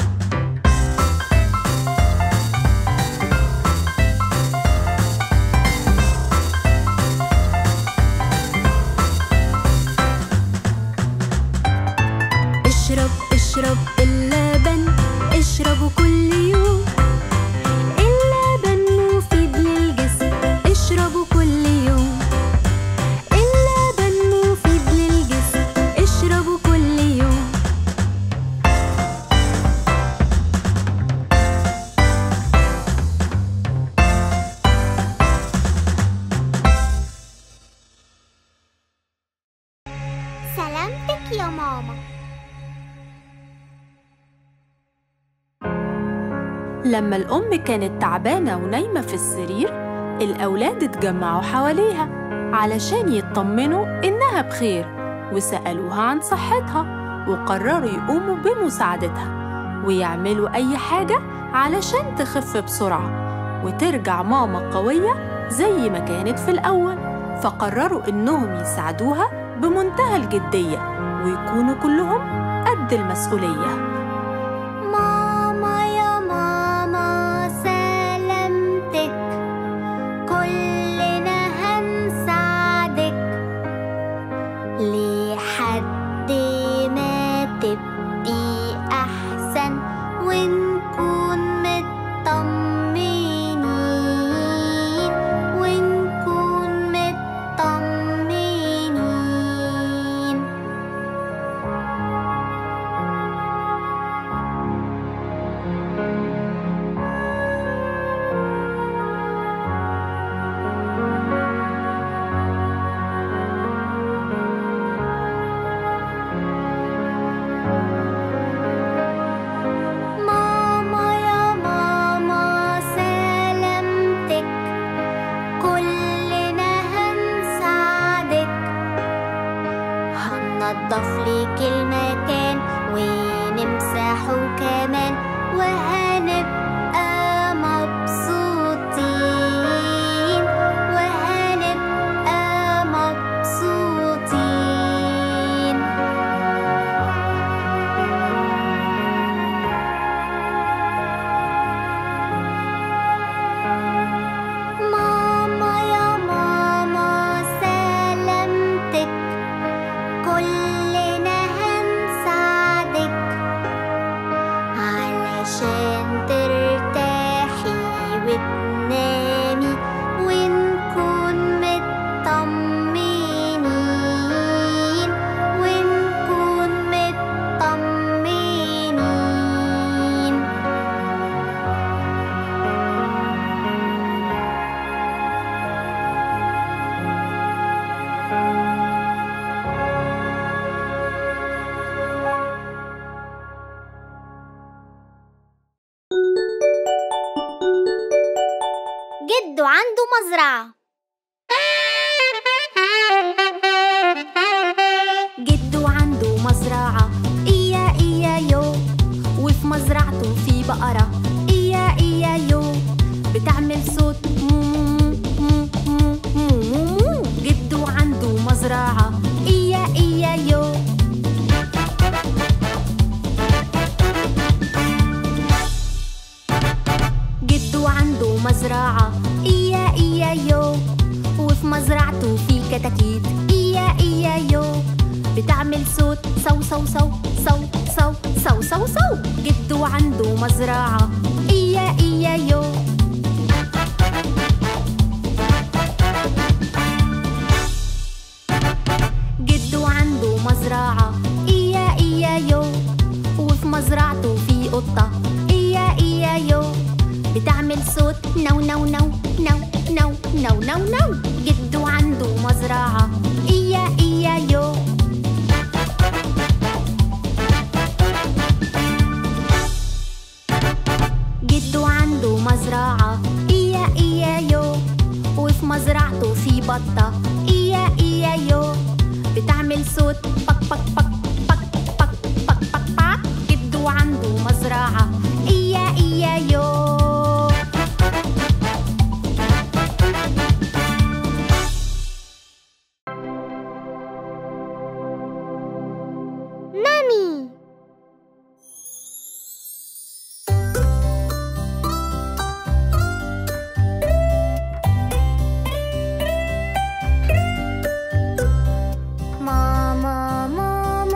اشرب اشرب اللبن اشربه كل يوم اللبن مفيد للجسم اشربه كل يوم اللبن مفيد للجسم اشربه كل يوم
سلامتك يا ماما
لما الأم كانت تعبانة ونايمة في السرير الأولاد اتجمعوا حواليها علشان يطمنوا إنها بخير وسألوها عن صحتها وقرروا يقوموا بمساعدتها ويعملوا أي حاجة علشان تخف بسرعة وترجع ماما قوية زي ما كانت في الأول فقرروا إنهم يساعدوها بمنتهى الجدية ويكونوا كلهم قد المسؤولية
ماما يا ماما سلامتك كلنا هنساعدك لحد ما تبقي أحسن ونكون مطمنين ونكون مطمنين ماما يا ماما سلامتك كلنا هنساعدك هننضف لك المكان ونمسحه كمان وهنبقى مبسوطين وهنبقى مبسوطين ماما يا ماما سلامتك كلنا هنساعدك علشان ترتاحي وتنامي ونكون مطمنين ونكون مطمنين جده عنده مزرعة
جده عنده مزرعة إيا إيا يو وفي مزرعته في بقرة إيا إيا يو بتعمل صوت مو مو مو مو مو مو مو جده عنده مزرعة إيا إيا يو جده عنده مزرعة إيا إيا يو وفي مزرعته في كتاكيت إيا إيا يو بتعمل صوت صو صو صو صو صو صو صو صو جده عنده مزرعة إيا إيا يو جده عنده مزرعة إيا إيا يو وفي مزرعته في قطة إيا إيا يو بتعمل صوت نو نو نو نو نو نو نو نو جده عنده مزرعة إيا إيا يو جده عنده مزرعة إيا إيا يو وفي مزرعته في بطة إيا إيا يو بتعمل صوت بك بك بك بك بك بك بك بك جده عنده مزرعة إيا إيا يو
مامي ماما ماما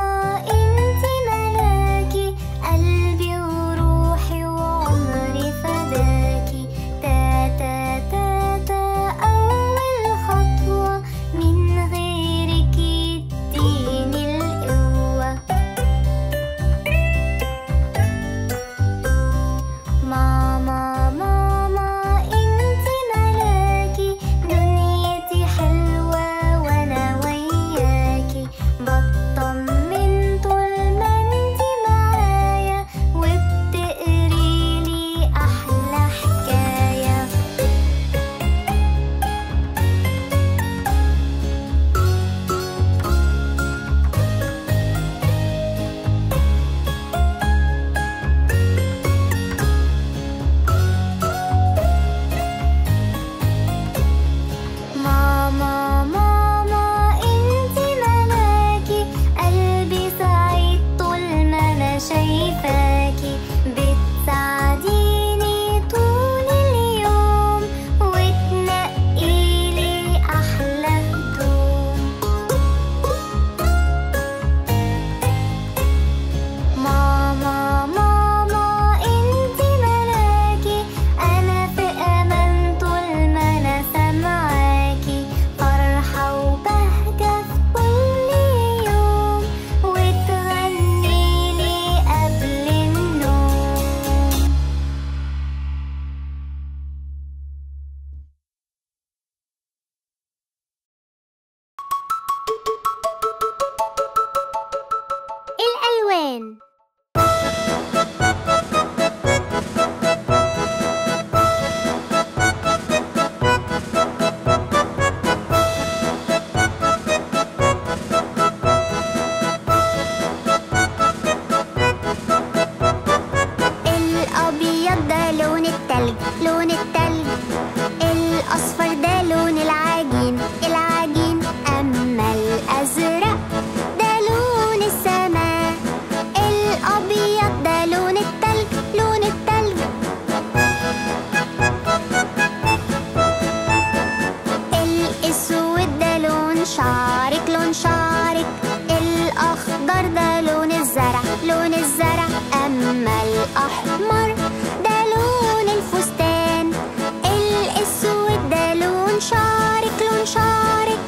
الأحمر ده لون الفستان الأسود ده لون شارك لون شارك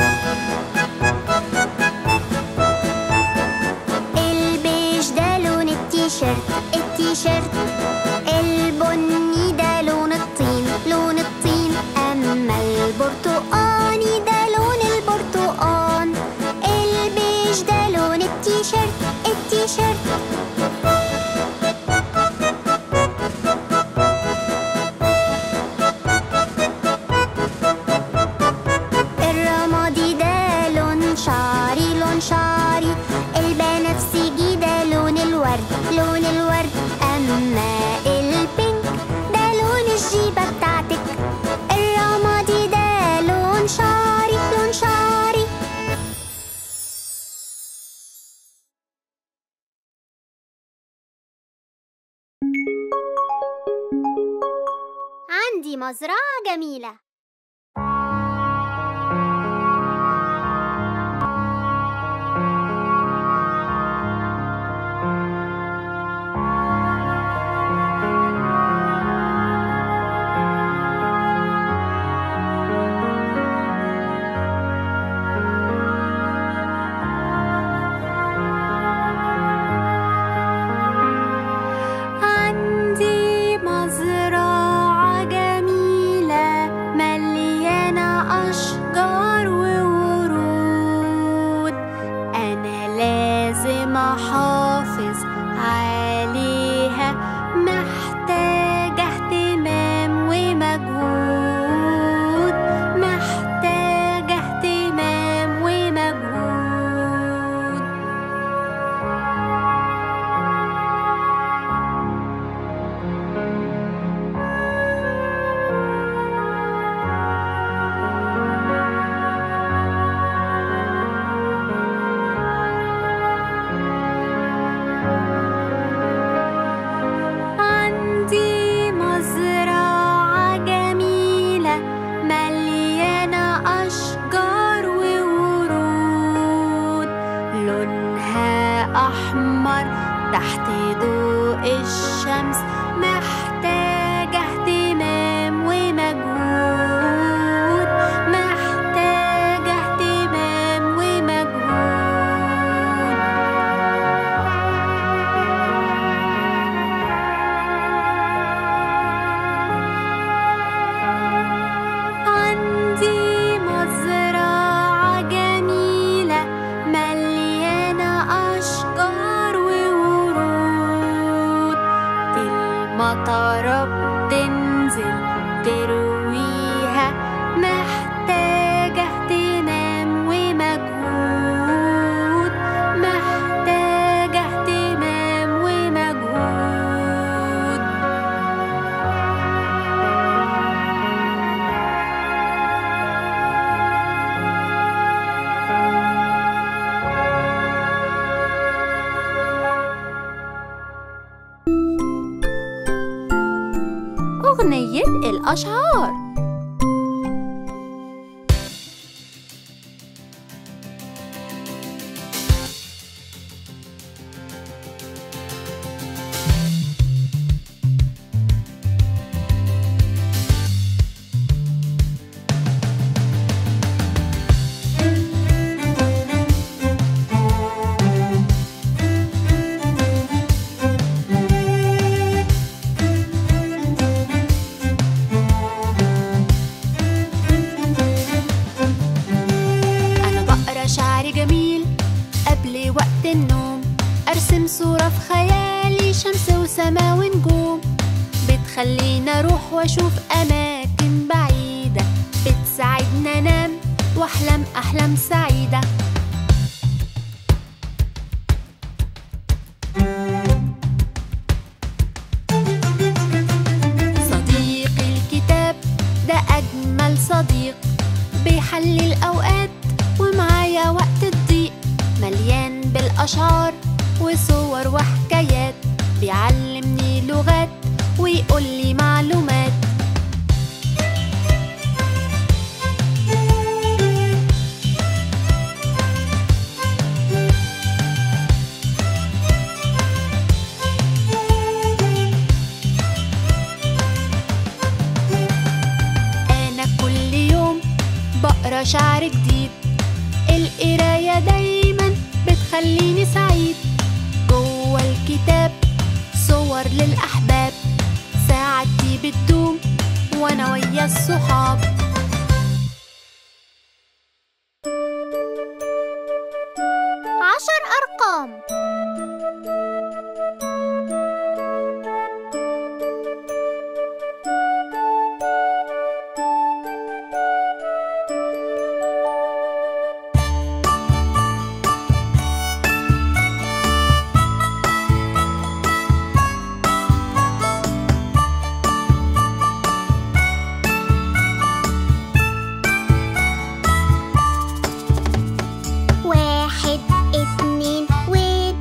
البيج ده لون التيشيرت التيشيرت البني ده لون الطين لون الطين أما البرتقاني ده لون البرتقان البيج ده لون التيشيرت التيشيرت الرمادي ده لون شعري لون شعري البنفسجي ده لون الورد لون الورد أما البينك ده لون الجيبة بتاعتك الرمادي ده لون شعري لون شعري عندي مزرعة جميلة عندي مزرعة جميلة مليانة أشجار وورود أنا لازم أحافظ عليها محتاجة اهتمام ومجهود محتاجة اهتمام ومجهود عندي مزرعة جميلة مليانة أشجار وورود لونها أحمر تحت ضوء الشمس محتاجة اهتمام ومجهود محتاجة اهتمام ومجهود عندي مزرعة جميلة مليانة أشجار وورود المطرة بتنزل ترويها محتاجة اهتمام ومجهود محتاجة اهتمام ومجهود أغنية الأشعار أنا بقرا شعر جميل قبل وقت النوم أرسم صورة في خيالي شمس وسما ونجوم بتخليني أروح وأشوف أماكن بعيدة بتساعدني أنام وأحلم أحلام سعيدة صديقي الكتاب ده أجمل صديق بيحلي الأوقات ومعايا وقت الضيق مليان بالأشعار وصور وحكايات بيعلمني لغات ويقولي معلومات
تخليني سعيد جوه الكتاب صور للأحباب ساعتي بتدوم وأنا ويا الصحاب عشر أرقام
واحد اتنين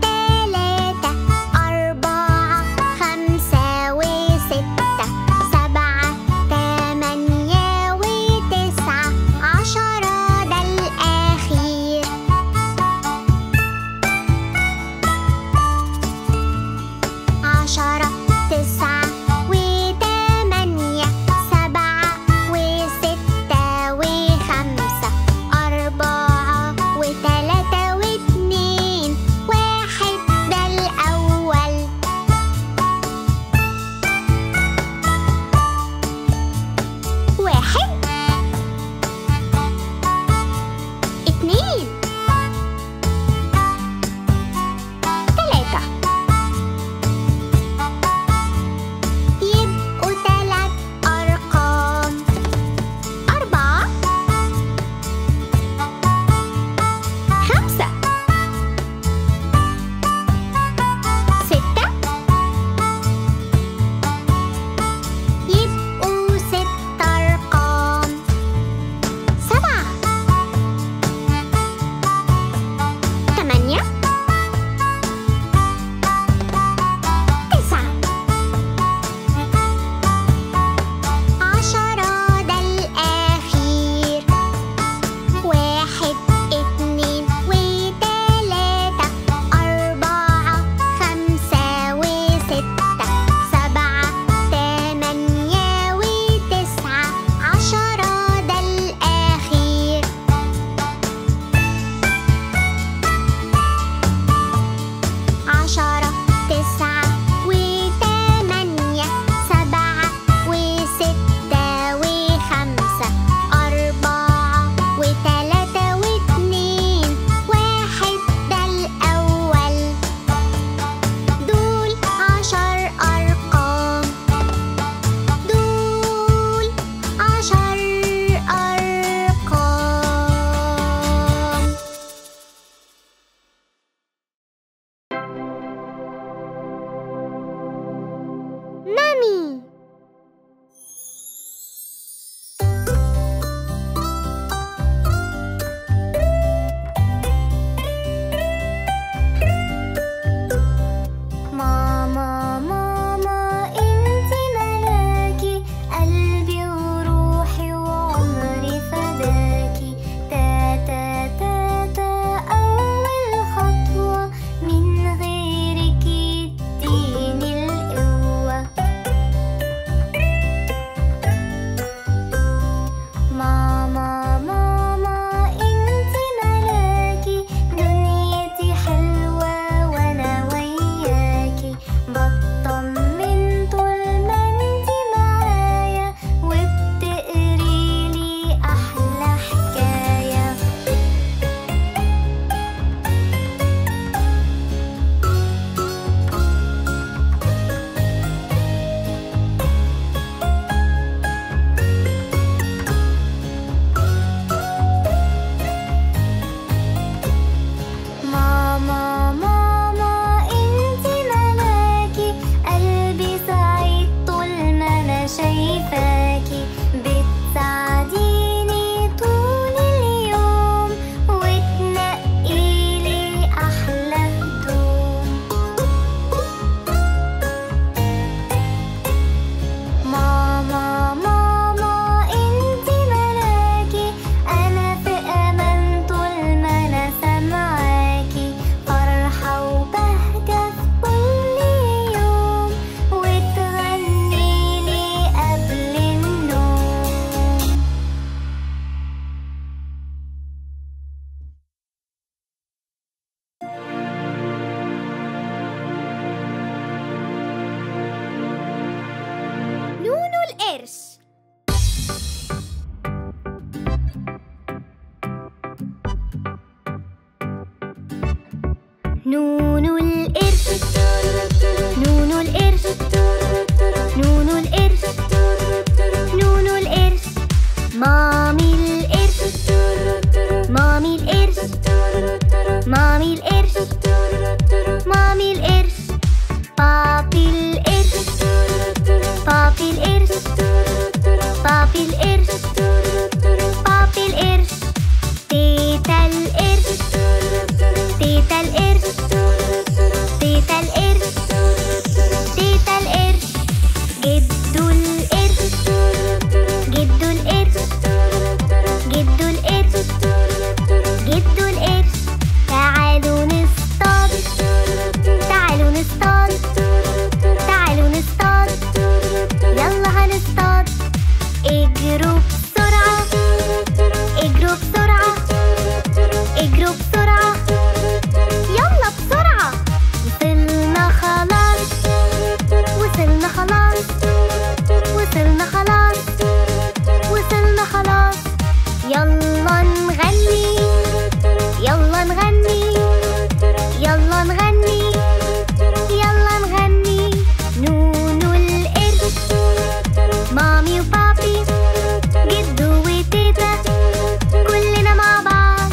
خلاص وصلنا خلاص وصلنا خلاص يلا نغني يلا نغني يلا نغني يلا نغني نونو القرد مامي وبابي جدو وتيتا كلنا مع بعض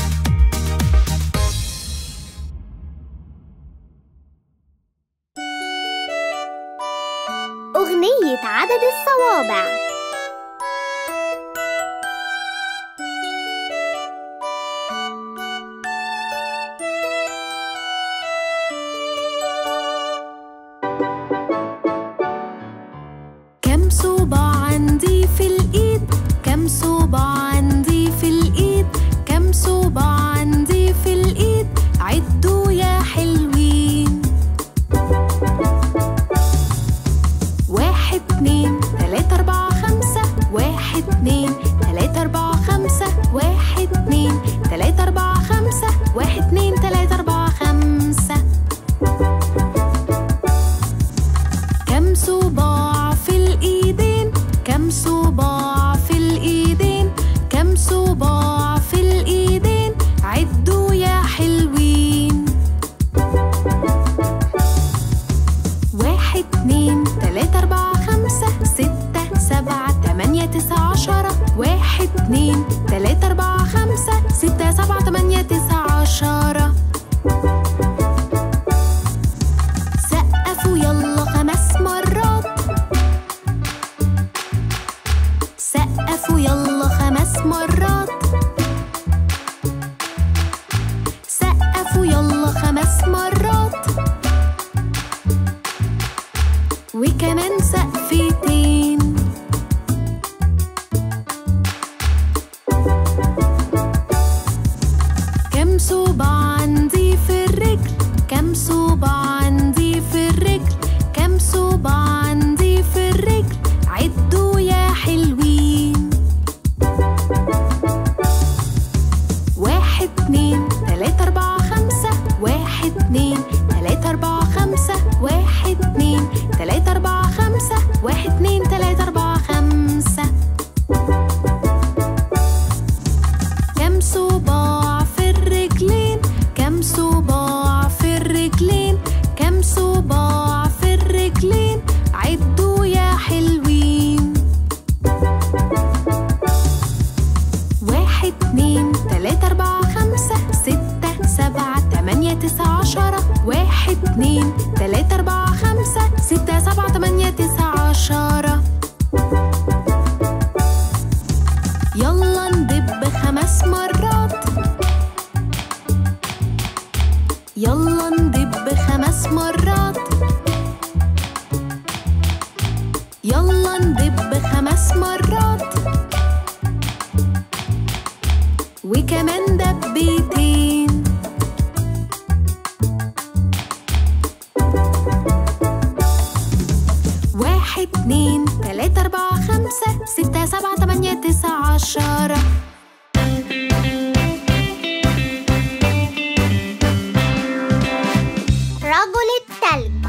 أغنية عدد الصوابع
كم صباع عندي في الإيد كم صباع عندي في الإيد كم صباع عندي في الإيد عدوا يا حلوين واحد اتنين تلاتة أربعة خمسة واحد اتنين تلاتة أربعة خمسة واحد اتنين تلاتة أربعة خمسة واحد اتنين تلاتة أربعة خمسة كم صباع في الإيدين كم صباع في الإيدين كم صباع في الإيدين عدوا يا حلوين واحد اتنين تلاتة أربعة خمسة ستة سبعة تمانية تسعة عشرة واحد اتنين تلاتة أربعة خمسة ستة سبعة تمانية تسعة عشرة سقفوا يلا خمس مرات سقفوا يلا خمس مرات سقفوا يلا خمس مرات وكمان سقفتين كم صوبع عندي في الرجل كم صوبع عندي في الرجل كم صوبع عندي في الرجل عدوا يا حلوين واحد اتنين تلاتة أربعة خمسة واحد اتنين تلاتة أربعة خمسة واحد اتنين تلاتة أربعة خمسة واحد اتنين تلاتة أربعة خمسة كم صباع في الرجلين كم صباع في الرجلين كم صباع في الرجلين عدوا يا حلوين واحد اتنين تلاتة أربعة خمسة ستة سبعة تمانية تسعة عشرة واحد اتنين تلاتة أربعة خمسة ستة سبعة تمانية تسعة عشرة يلا ندب خمس مرات يلا ندب خمس مرات يلا ندب خمس مرات وكمان دبتين واحد اتنين تلاتة أربعة خمسة ستة سبعة تمانية تسعة عشرة
رجل التلج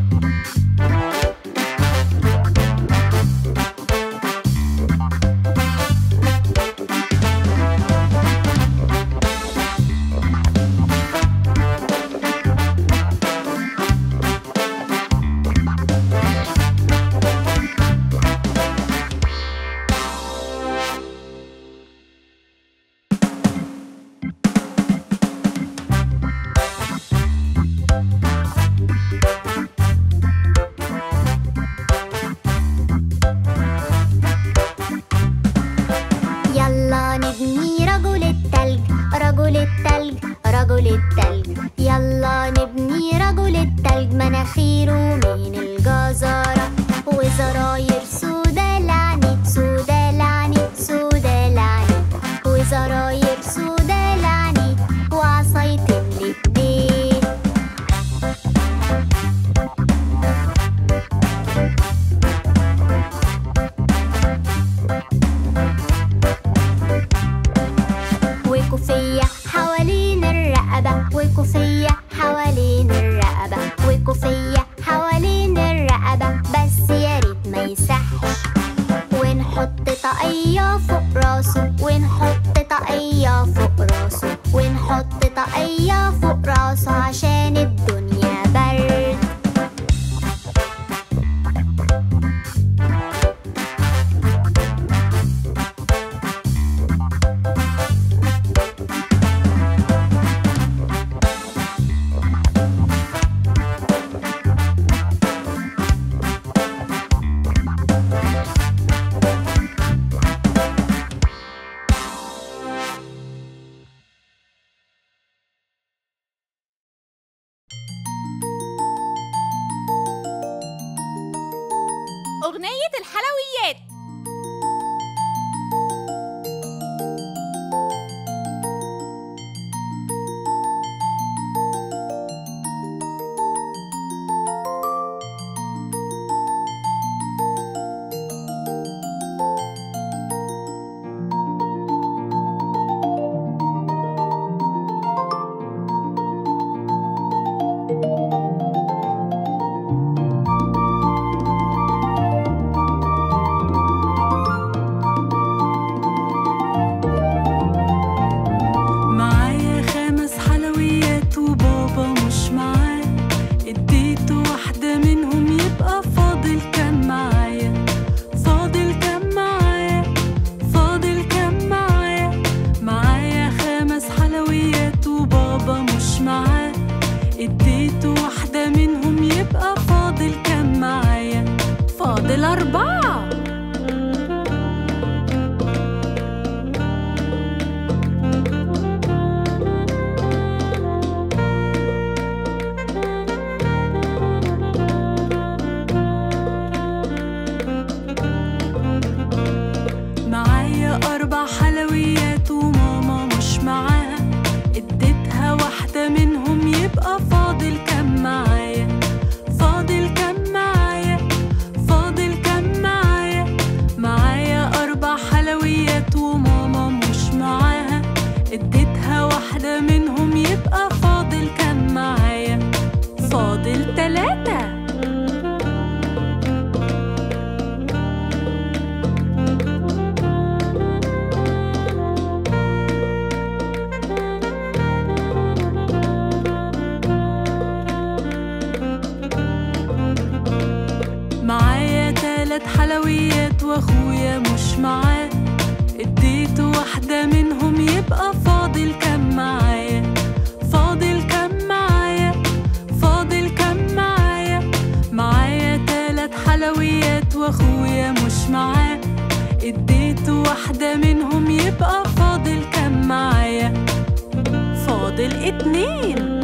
يلا نبني رجل التلج رجل التلج رجل التلج يلا نبني رجل التلج مناخيره من الجزرة وزراير سودا لعنت سودا لعنت سودا لعنت وزراير سودا لعنت وعصايتين الاتنين وكوفية حوالين الرقبة وكوفية حوالين الرقبة وكوفية حوالين
أغنية الحلويات
معايا خمس حلويات وبابا مش معاه اديته واحدة منهم يبقى فاضل كام معايا فاضل كام معايا فاضل كام معايا معايا خمس حلويات وبابا مش معاه اديته واحدة منهم يبقى فاضل كام معايا فاضل أربعة معايا أربع حلويات وماما مش معاها اديتها واحدة منهم يبقى فاضل كام معايا فاضل كام معايا فاضل كام معايا معايا أربع حلويات وماما مش معاها اديتها واحدة منهم يبقى فاضل كام معايا فاضل تلاتة معايا تلات حلويات واخويا مش معاه اديته واحدة منهم يبقى فاضل كام معايا فاضل كام معايا فاضل كام معايا معايا تلات حلويات واخويا مش معاه اديته واحدة منهم يبقى فاضل كام معايا فاضل اتنين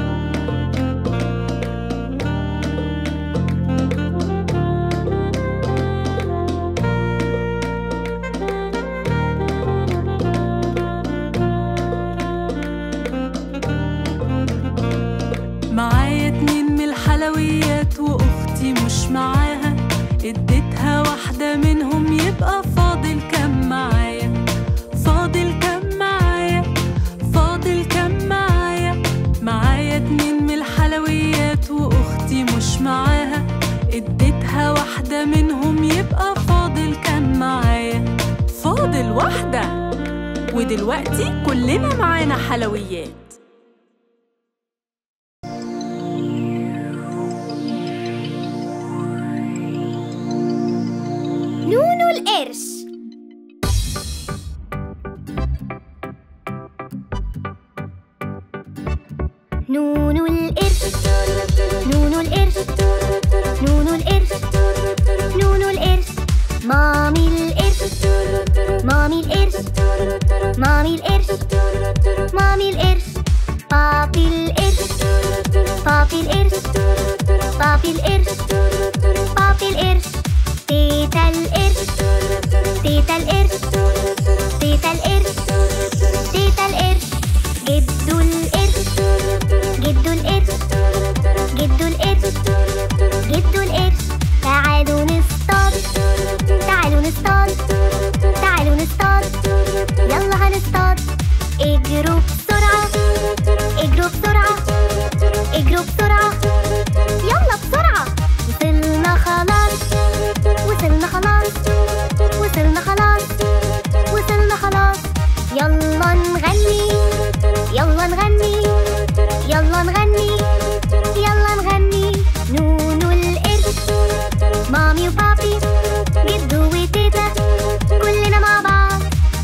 معايا اتنين من الحلويات واختي مش معاها اديتها واحدة منهم يبقى فاضل كام معايا فاضل كام معايا فاضل كام معايا معايا اتنين من الحلويات واختي مش معاها اديتها واحدة منهم يبقى فاضل كام معايا فاضل واحدة ودلوقتي كلنا معانا حلويات
نونو القرش نونو القرش نونو القرش نونو القرش نونو القرش مامي القرش مامي القرش مامي القرش مامي القرش بابي القرش بابي القرش بابي القرش بابي القرش تيتا القرش تيتا القرش تيتا القرش تيتا القرش جدو القرش جدو القرش جدو القرش جدو القرش تعالوا نصطاد تعالوا نصطاد تعالوا نصطاد يلا هنصطاد اجروا بسرعة اجروا بسرعة اجروا بسرعة يلا بسرعة وصلنا خلاص وصلنا خلاص وصلنا خلاص وصلنا خلاص يلا نغني يلا نغني يلا نغني يلا نغني نونو القرش مامي وبابي جدو وتيتا كلنا مع بعض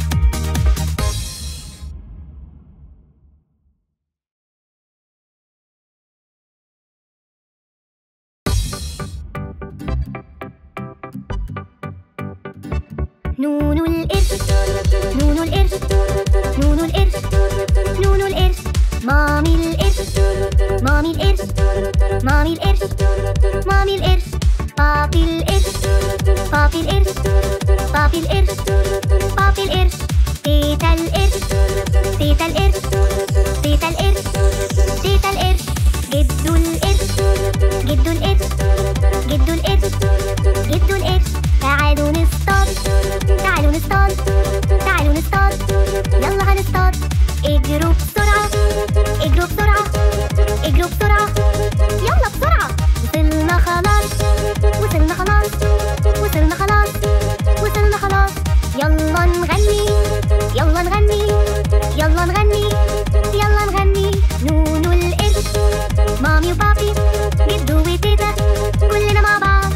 نونو القرش نونو القرش نونو القرش نونو القرش مامي القرش مامي القرش مامي القرش مامي القرش بابي القرش
بابي القرش بابي القرش بابي القرش تيتا القرش تيتا القرش تيتا القرش تيتا القرش جدو القرش جدو القرش جدو القرش جدو القرش تعالوا نصطاد تعالوا نصطاد تعالوا نصطاد يلا هنصطاد اجروا بسرعة اجروا بسرعة اجروا بسرعة يلا بسرعة وصلنا خلاص وصلنا خلاص وصلنا خلاص وصلنا خلاص يلا نغني يلا نغني يلا نغني يلا نغني نونو القرش مامي وبابي جدو وتيتا كلنا مع بعض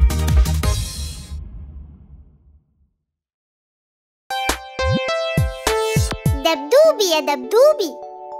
دبدوبي يا دبدوبي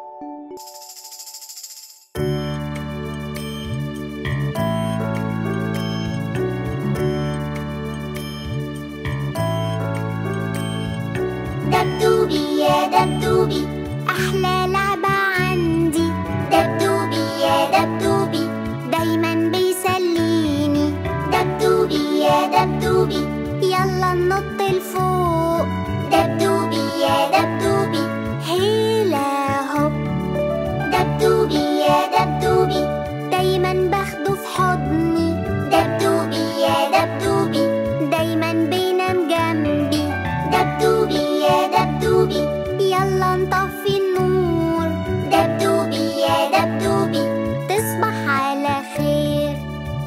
دبدوبي يا دبدوبي أحلى لعبة عندي دبدوبي يا دبدوبي دايما بيسليني دبدوبي يا دبدوبي يلا ننط لفوق دبدوبي يا دبدوبي هيلا هوب دبدوبي يا دبدوبي دايما باخده في حضني دبدوبي يا دبدوبي دايما بينام جنبي دبدوبي يا دبدوبي يلا نطفي النور دبدوبي يا دبدوبي تصبح على خير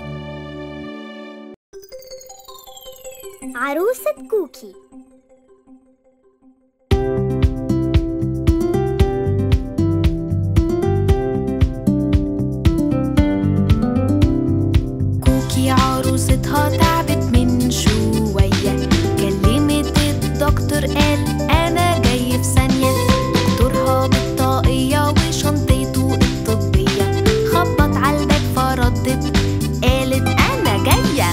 عروسة كوكي
كوكي عروستها تعبت من شوية كلمت الدكتور قال أنا جاي في ثانية دكتورها بالطاقية وشنطته الطبية خبط على الباب فردت قالت أنا جاية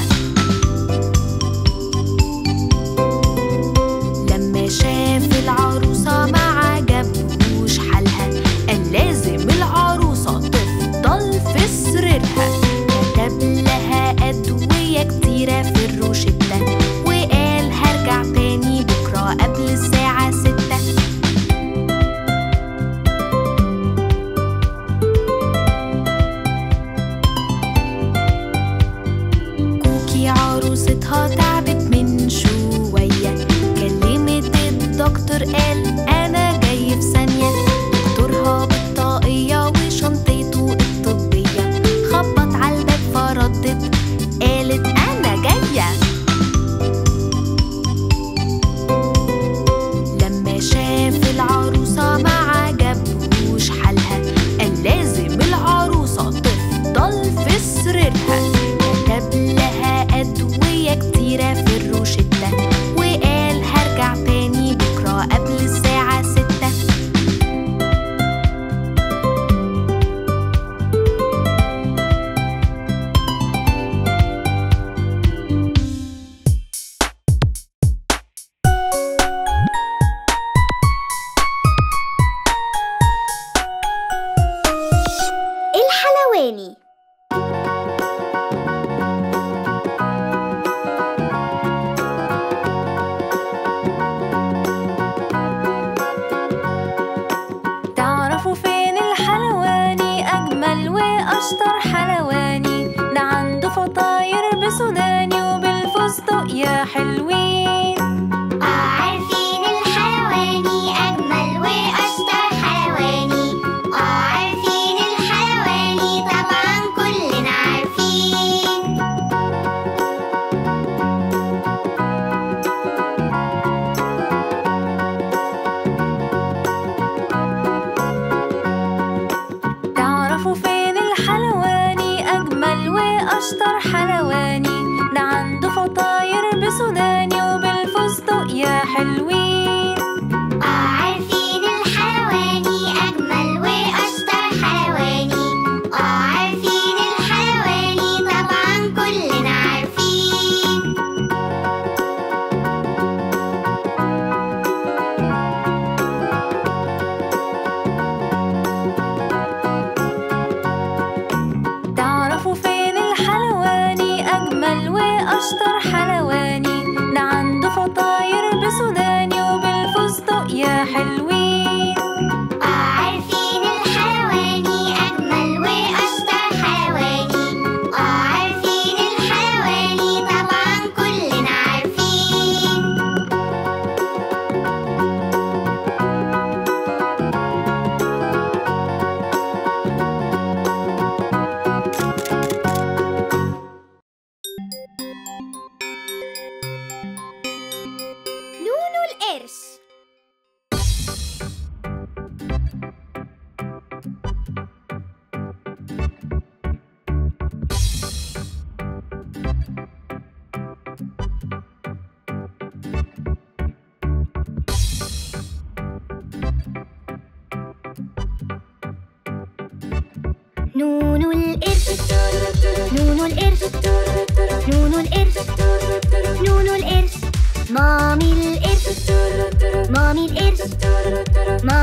لما شاف العروسة ما عجبهوش حالها قال لازم العروسة تفضل في سريرها كتب لها أدوية كتيرة في الروشتة وقال هرجع تاني بكرة قبل الساعة ستة كوكي عروستها تعبت من شوية كلمت الدكتور قال أنا جاي في ثانية دكتورها بالطاقية وشنطته الطبية خبط على الباب فردت قالت أنا جاية لما شاف العروسة ما عجبهوش حالها قال لازم العروسة تفضل في سريرها كتب لها أدوية كتيرة في الروشتة وقال هرجع تاني بكرة قبل الساعة ستة
الحلواني
تعرفوا فين الحلواني أجمل وأشطر حلواني ده عنده فطاير بسوداني وبالفستق يا حلوين
عارفين الحلواني أجمل وأشطر حلواني عارفين الحلواني طبعا كلنا عارفين
تعرفوا فين الحلواني أجمل وأشطر حلواني ده عنده فطاير بسوداني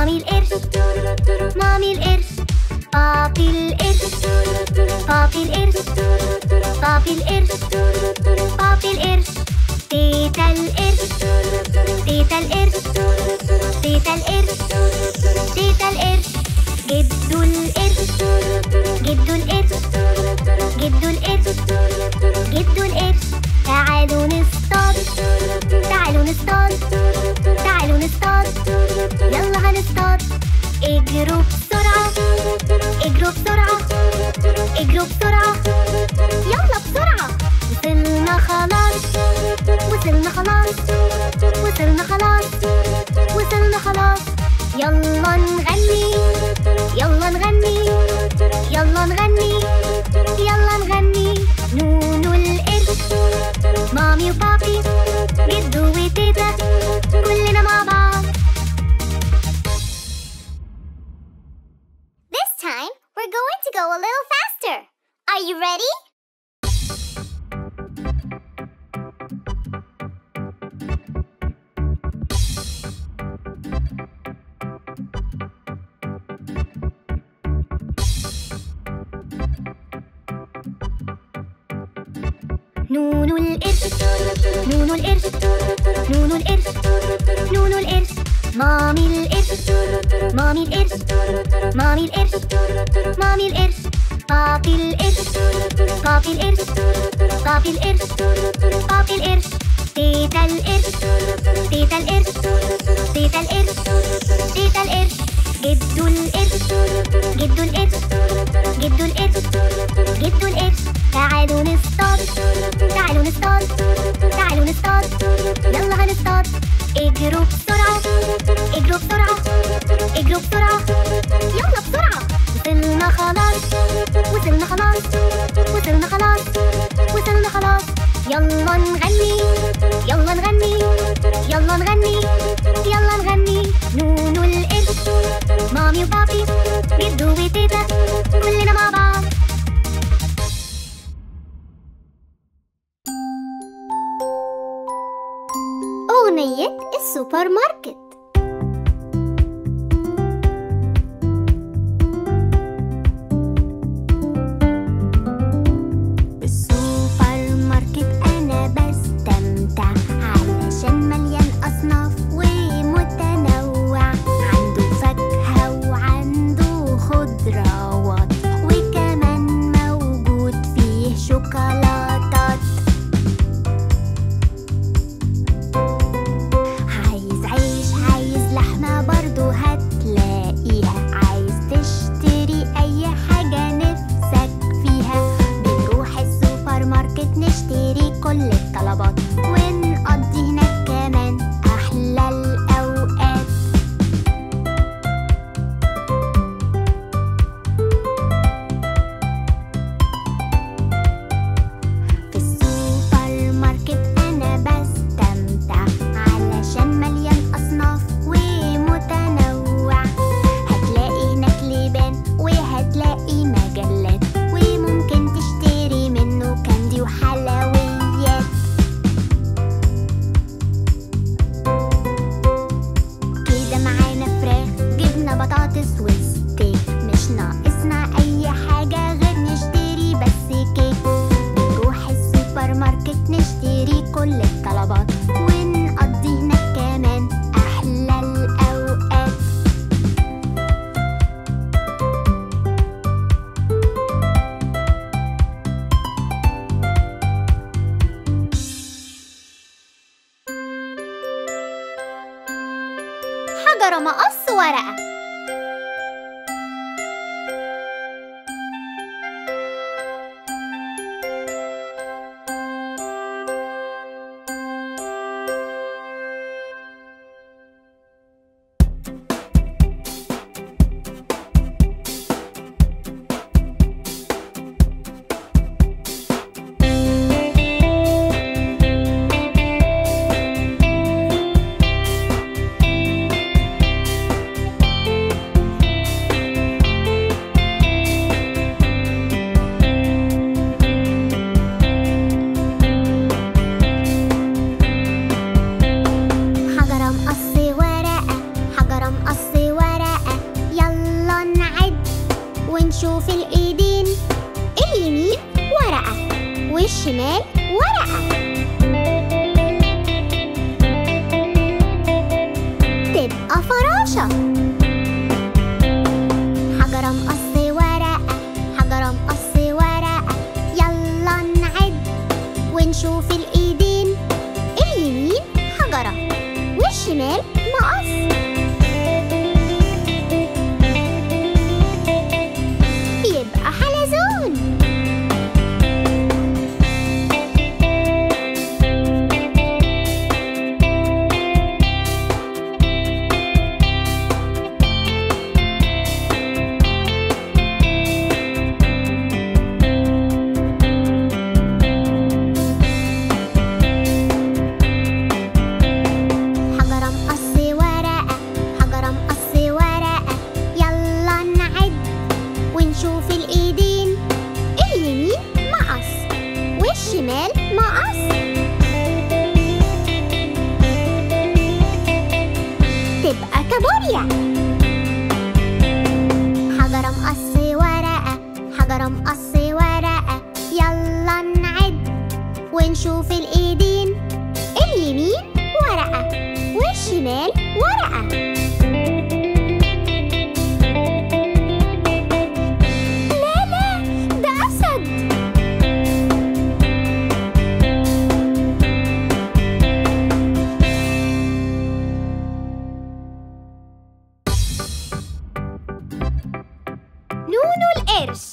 مامي القرش مامي القرش بابي القرش بابي القرش بابي القرش بابي القرش تيتا القرش تيتا القرش تيتا القرش تيتا القرش جدو القرش جدو القرش جدو القرش جدو القرش تعالوا نصطاد تعالوا نصطاد تعالوا نصطاد يلا هنصطاد اجروا بسرعة اجروا بسرعة اجروا بسرعة يلا بسرعة وصلنا خلاص وصلنا خلاص وصلنا خلاص وصلنا خلاص يلا نغني يلا نغني يلا نغني يلا نغني نونو القرش مامي وبابي جدو وتيتا كلنا مع بعض
This time, we're going to go a little faster. Are you ready?
نونو القرش نونو القرش نونو القرش نونو القرش مامي القرش مامي القرش مامي القرش مامي القرش بابي القرش بابي القرش بابي القرش بابي القرش تيتا القرش تيتا القرش تيتا القرش تيتا القرش جدو القرش جدو القرش جدو القرش جدو القرش تعالوا نصطاد تعالوا نصطاد تعالوا نصطاد يلا هنصطاد اجروا بسرعة اجروا بسرعة اجروا بسرعة يلا بسرعة وصلنا خلاص وصلنا خلاص وصلنا خلاص وصلنا خلاص يلا نغني يلا نغني يلا نغني يلا نغني نونو القرش مامي وبابي جدو وتيتا كلنا مع بعض
أغنية السوبر ماركت
بالسوبر ماركت أنا بستمتع علشان مليان أصناف ومتنوع عنده فاكهة وعنده خضروات وكمان موجود فيه شوكولاتات عايز عيش عايز لحمة برضو هتلاقيها عايز تشتري أي حاجة نفسك فيها بنروح السوبر ماركت نشتري كل الطلبات ونقضي هناك كمان أحلى الأوقات في السوبر ماركت أنا بستمتع علشان مليان أصناف ومتنوع هتلاقي هناك لبان وهتلاقي مجلات وممكن تشتري منه كاندي وحلويات كده معانا فراخ جبنة بطاطس وستيك مش ناقصنا أي حاجة غير نشتري بس كيك نروح السوبر ماركت نشتري كل الطلبات ونقضي هناك كمان أحلى الأوقات
حجر مقص ورقة ورقة تبقى فراشة حجرة مقص ورقة حجرة مقص ورقة يلا نعد ونشوف الإيدين اليمين حجرة والشمال مقص يبقى حلزون حجرة مقص ورقة حجرة مقص ورقة يلا نعد ونشوف الإيدين اليمين مقص والشمال مقص تبقى كابوريا حجرة مقص ورقة حجرة مقص ورقة يلا نعد ونشوف الإيدين اليمين ورقة والشمال ورقة لا لا ده أسد نونو القرش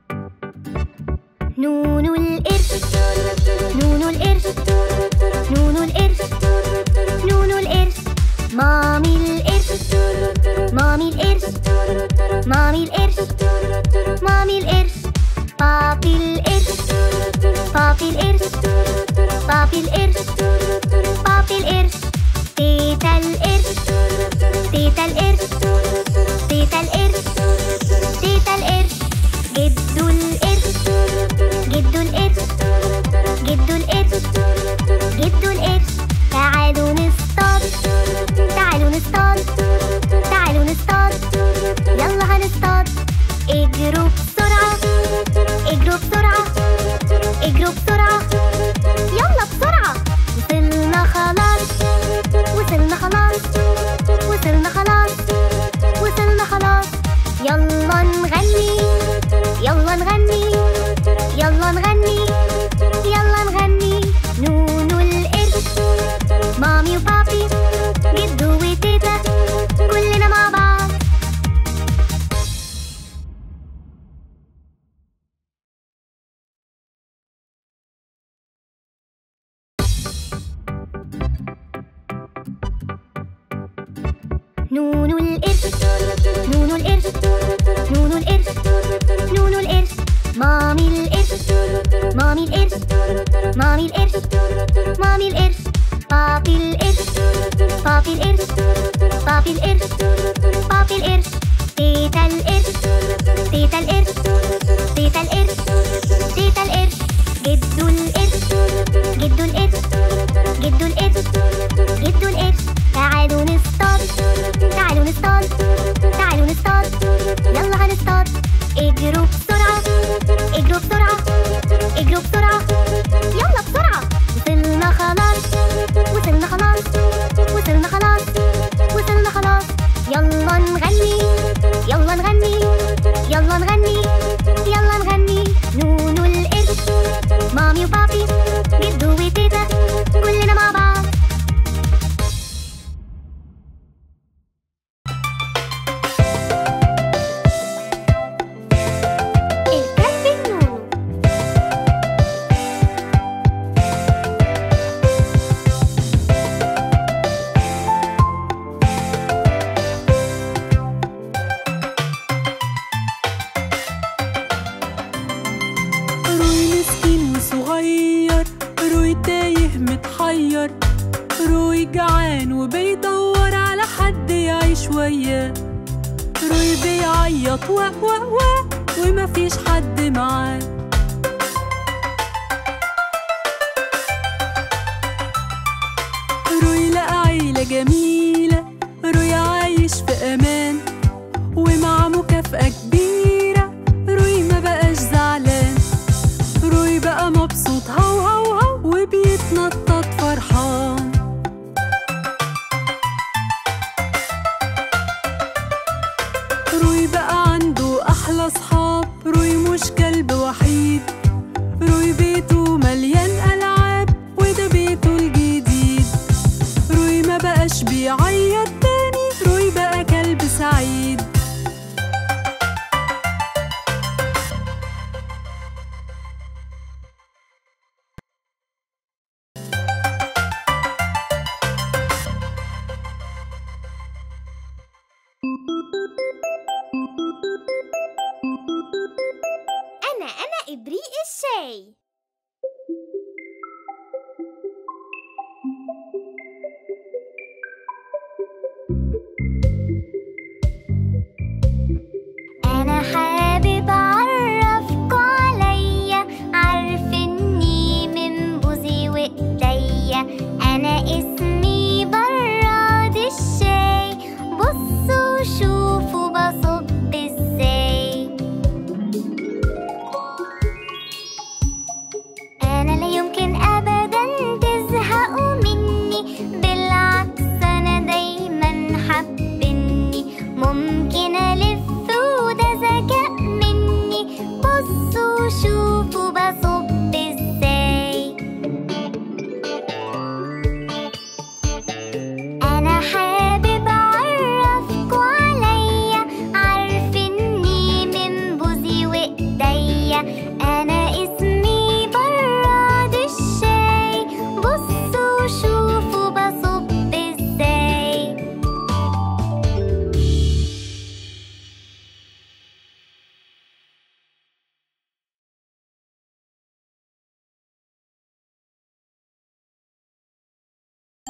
نونو القرش نونو القرش نونو القرش نونو القرش مامي القرش مامي القرش مامي القرش مامي القرش بابي القرش بابي القرش بابي القرش بابي القرش تيتا القرش تيتا القرش تيتا القرش تيتا القرش جدو القرش جدو القرش جدو القرش جدو القرش تعالوا نصطاد تعالوا نصطاد تعالوا نصطاد يلا هنصطاد اجروا بسرعة اجروا بسرعة اجروا بسرعة يلا بسرعة وصلنا خلاص وصلنا خلاص وصلنا خلاص وصلنا خلاص يلا نغني يلا نغني يلا نغني يلا نغني نونو القرش مامي وبابي جدو وتيتا كلنا مع بعض نونو القرش نونو القرش نونو القرش نونو القرش مامي القرش مامي القرش مامي القرش مامي القرش بابي القرش بابي القرش بابي القرش بابي القرش تيتا القرش تيتا القرش تيتا القرش تيتا القرش جدو القرش جدو القرش جدو القرش جدو القرش تعالوا نصطاد تعالوا نصطاد تعالوا نصطاد يلا هنصطاد اجروا بسرعة اجروا بسرعة اجروا بسرعة يلا بسرعة وصلنا خلاص وصلنا خلاص وصلنا خلاص وصلنا خلاص يلا نغني يلا نغني يلا نغني يلا نغني نونو القرش مامي وبابي جدو وتيتا كلنا مع بعض الكلب النونو
روي مسكين وصغير روي تايه متحير روي جعان وبيدور على حد يعيش وياه روي بيعيط وا وا وا ومفيش حد معاه روي لقى عيلة جميلة روي عايش في أمان ومع مكافأة كبيرة روي ما بقاش زعلان روي بقى مبسوط هو هو هو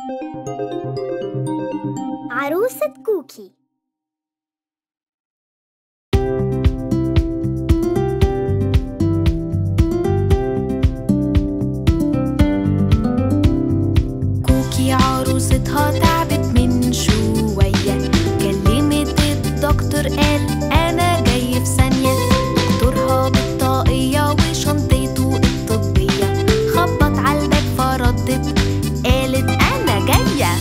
عروسة كوكي
كوكي عروستها تعبت من شوية كلمت الدكتور قال أنا جاي في ثانية دكتورها بالطاقية وشنطته الطبية خبط على الباب فردت قالت أنا جاية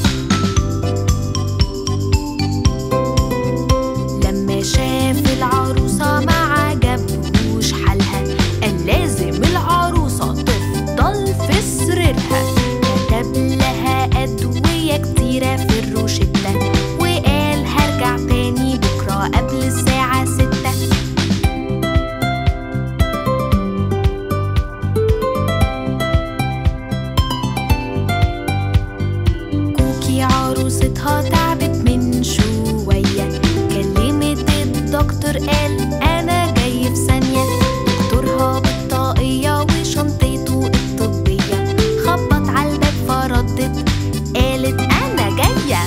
لما شاف العروسة ما عجبهوش حالها قال لازم العروسة تفضل في سريرها كتب لها أدوية كتيرة في الروشتة وقال هرجع تاني بكرة قبل الساعة ستة كوكي عروستها تعبت من شوية كلمت الدكتور قال أنا جاي في ثانية دكتورها بالطاقية وشنطته الطبية خبط على الباب فردت قالت أنا جاية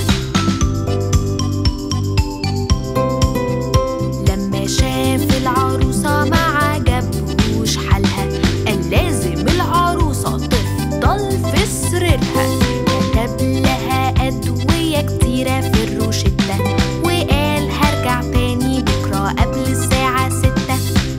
لما شاف العروسة ما عجبهوش حالها قال لازم العروسة تفضل في سريرها كتب لها أدوية كتيرة في الروشتة وقال هرجع تاني بكرة قبل الساعة ستة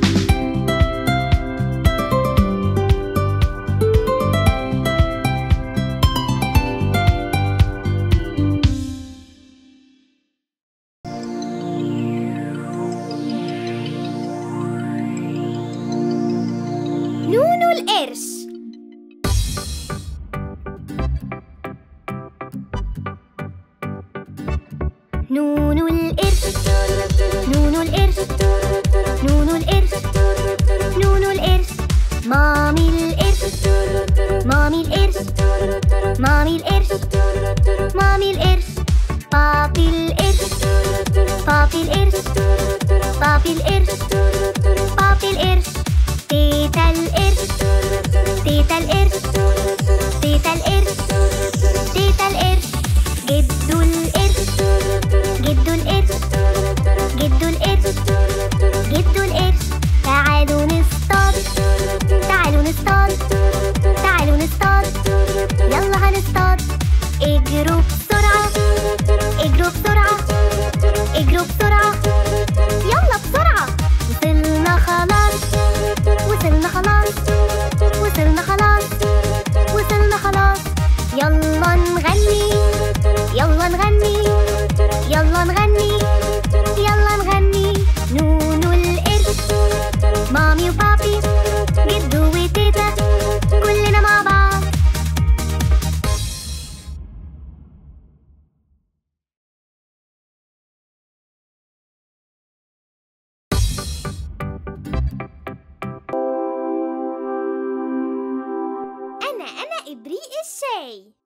نونو القرش نونو القرش نونو القرش نونو القرش نونو القرش مامي القرش مامي القرش مامي القرش مامي القرش بابي القرش بابي القرش بابي القرش بابي القرش تيتا القرش تيتا القرش تيتا القرش تيتا القرش جدو القرش جدو القرش جدو القرش جدو القرش تعالوا نصطاد تعالوا نصطاد تعالوا نصطاد يلا هنصطاد اجروا بسرعة اجروا بسرعة اجروا بسرعة يلا بسرعة وصلنا خلاص وصلنا خلاص وصلنا خلاص وصلنا خلاص يلا نغني يلا نغني يلا نغني يلا نغني نونو القرش مامي وبابي جدو وتيتا كلنا مع بعض أنا أنا إبريق الشاي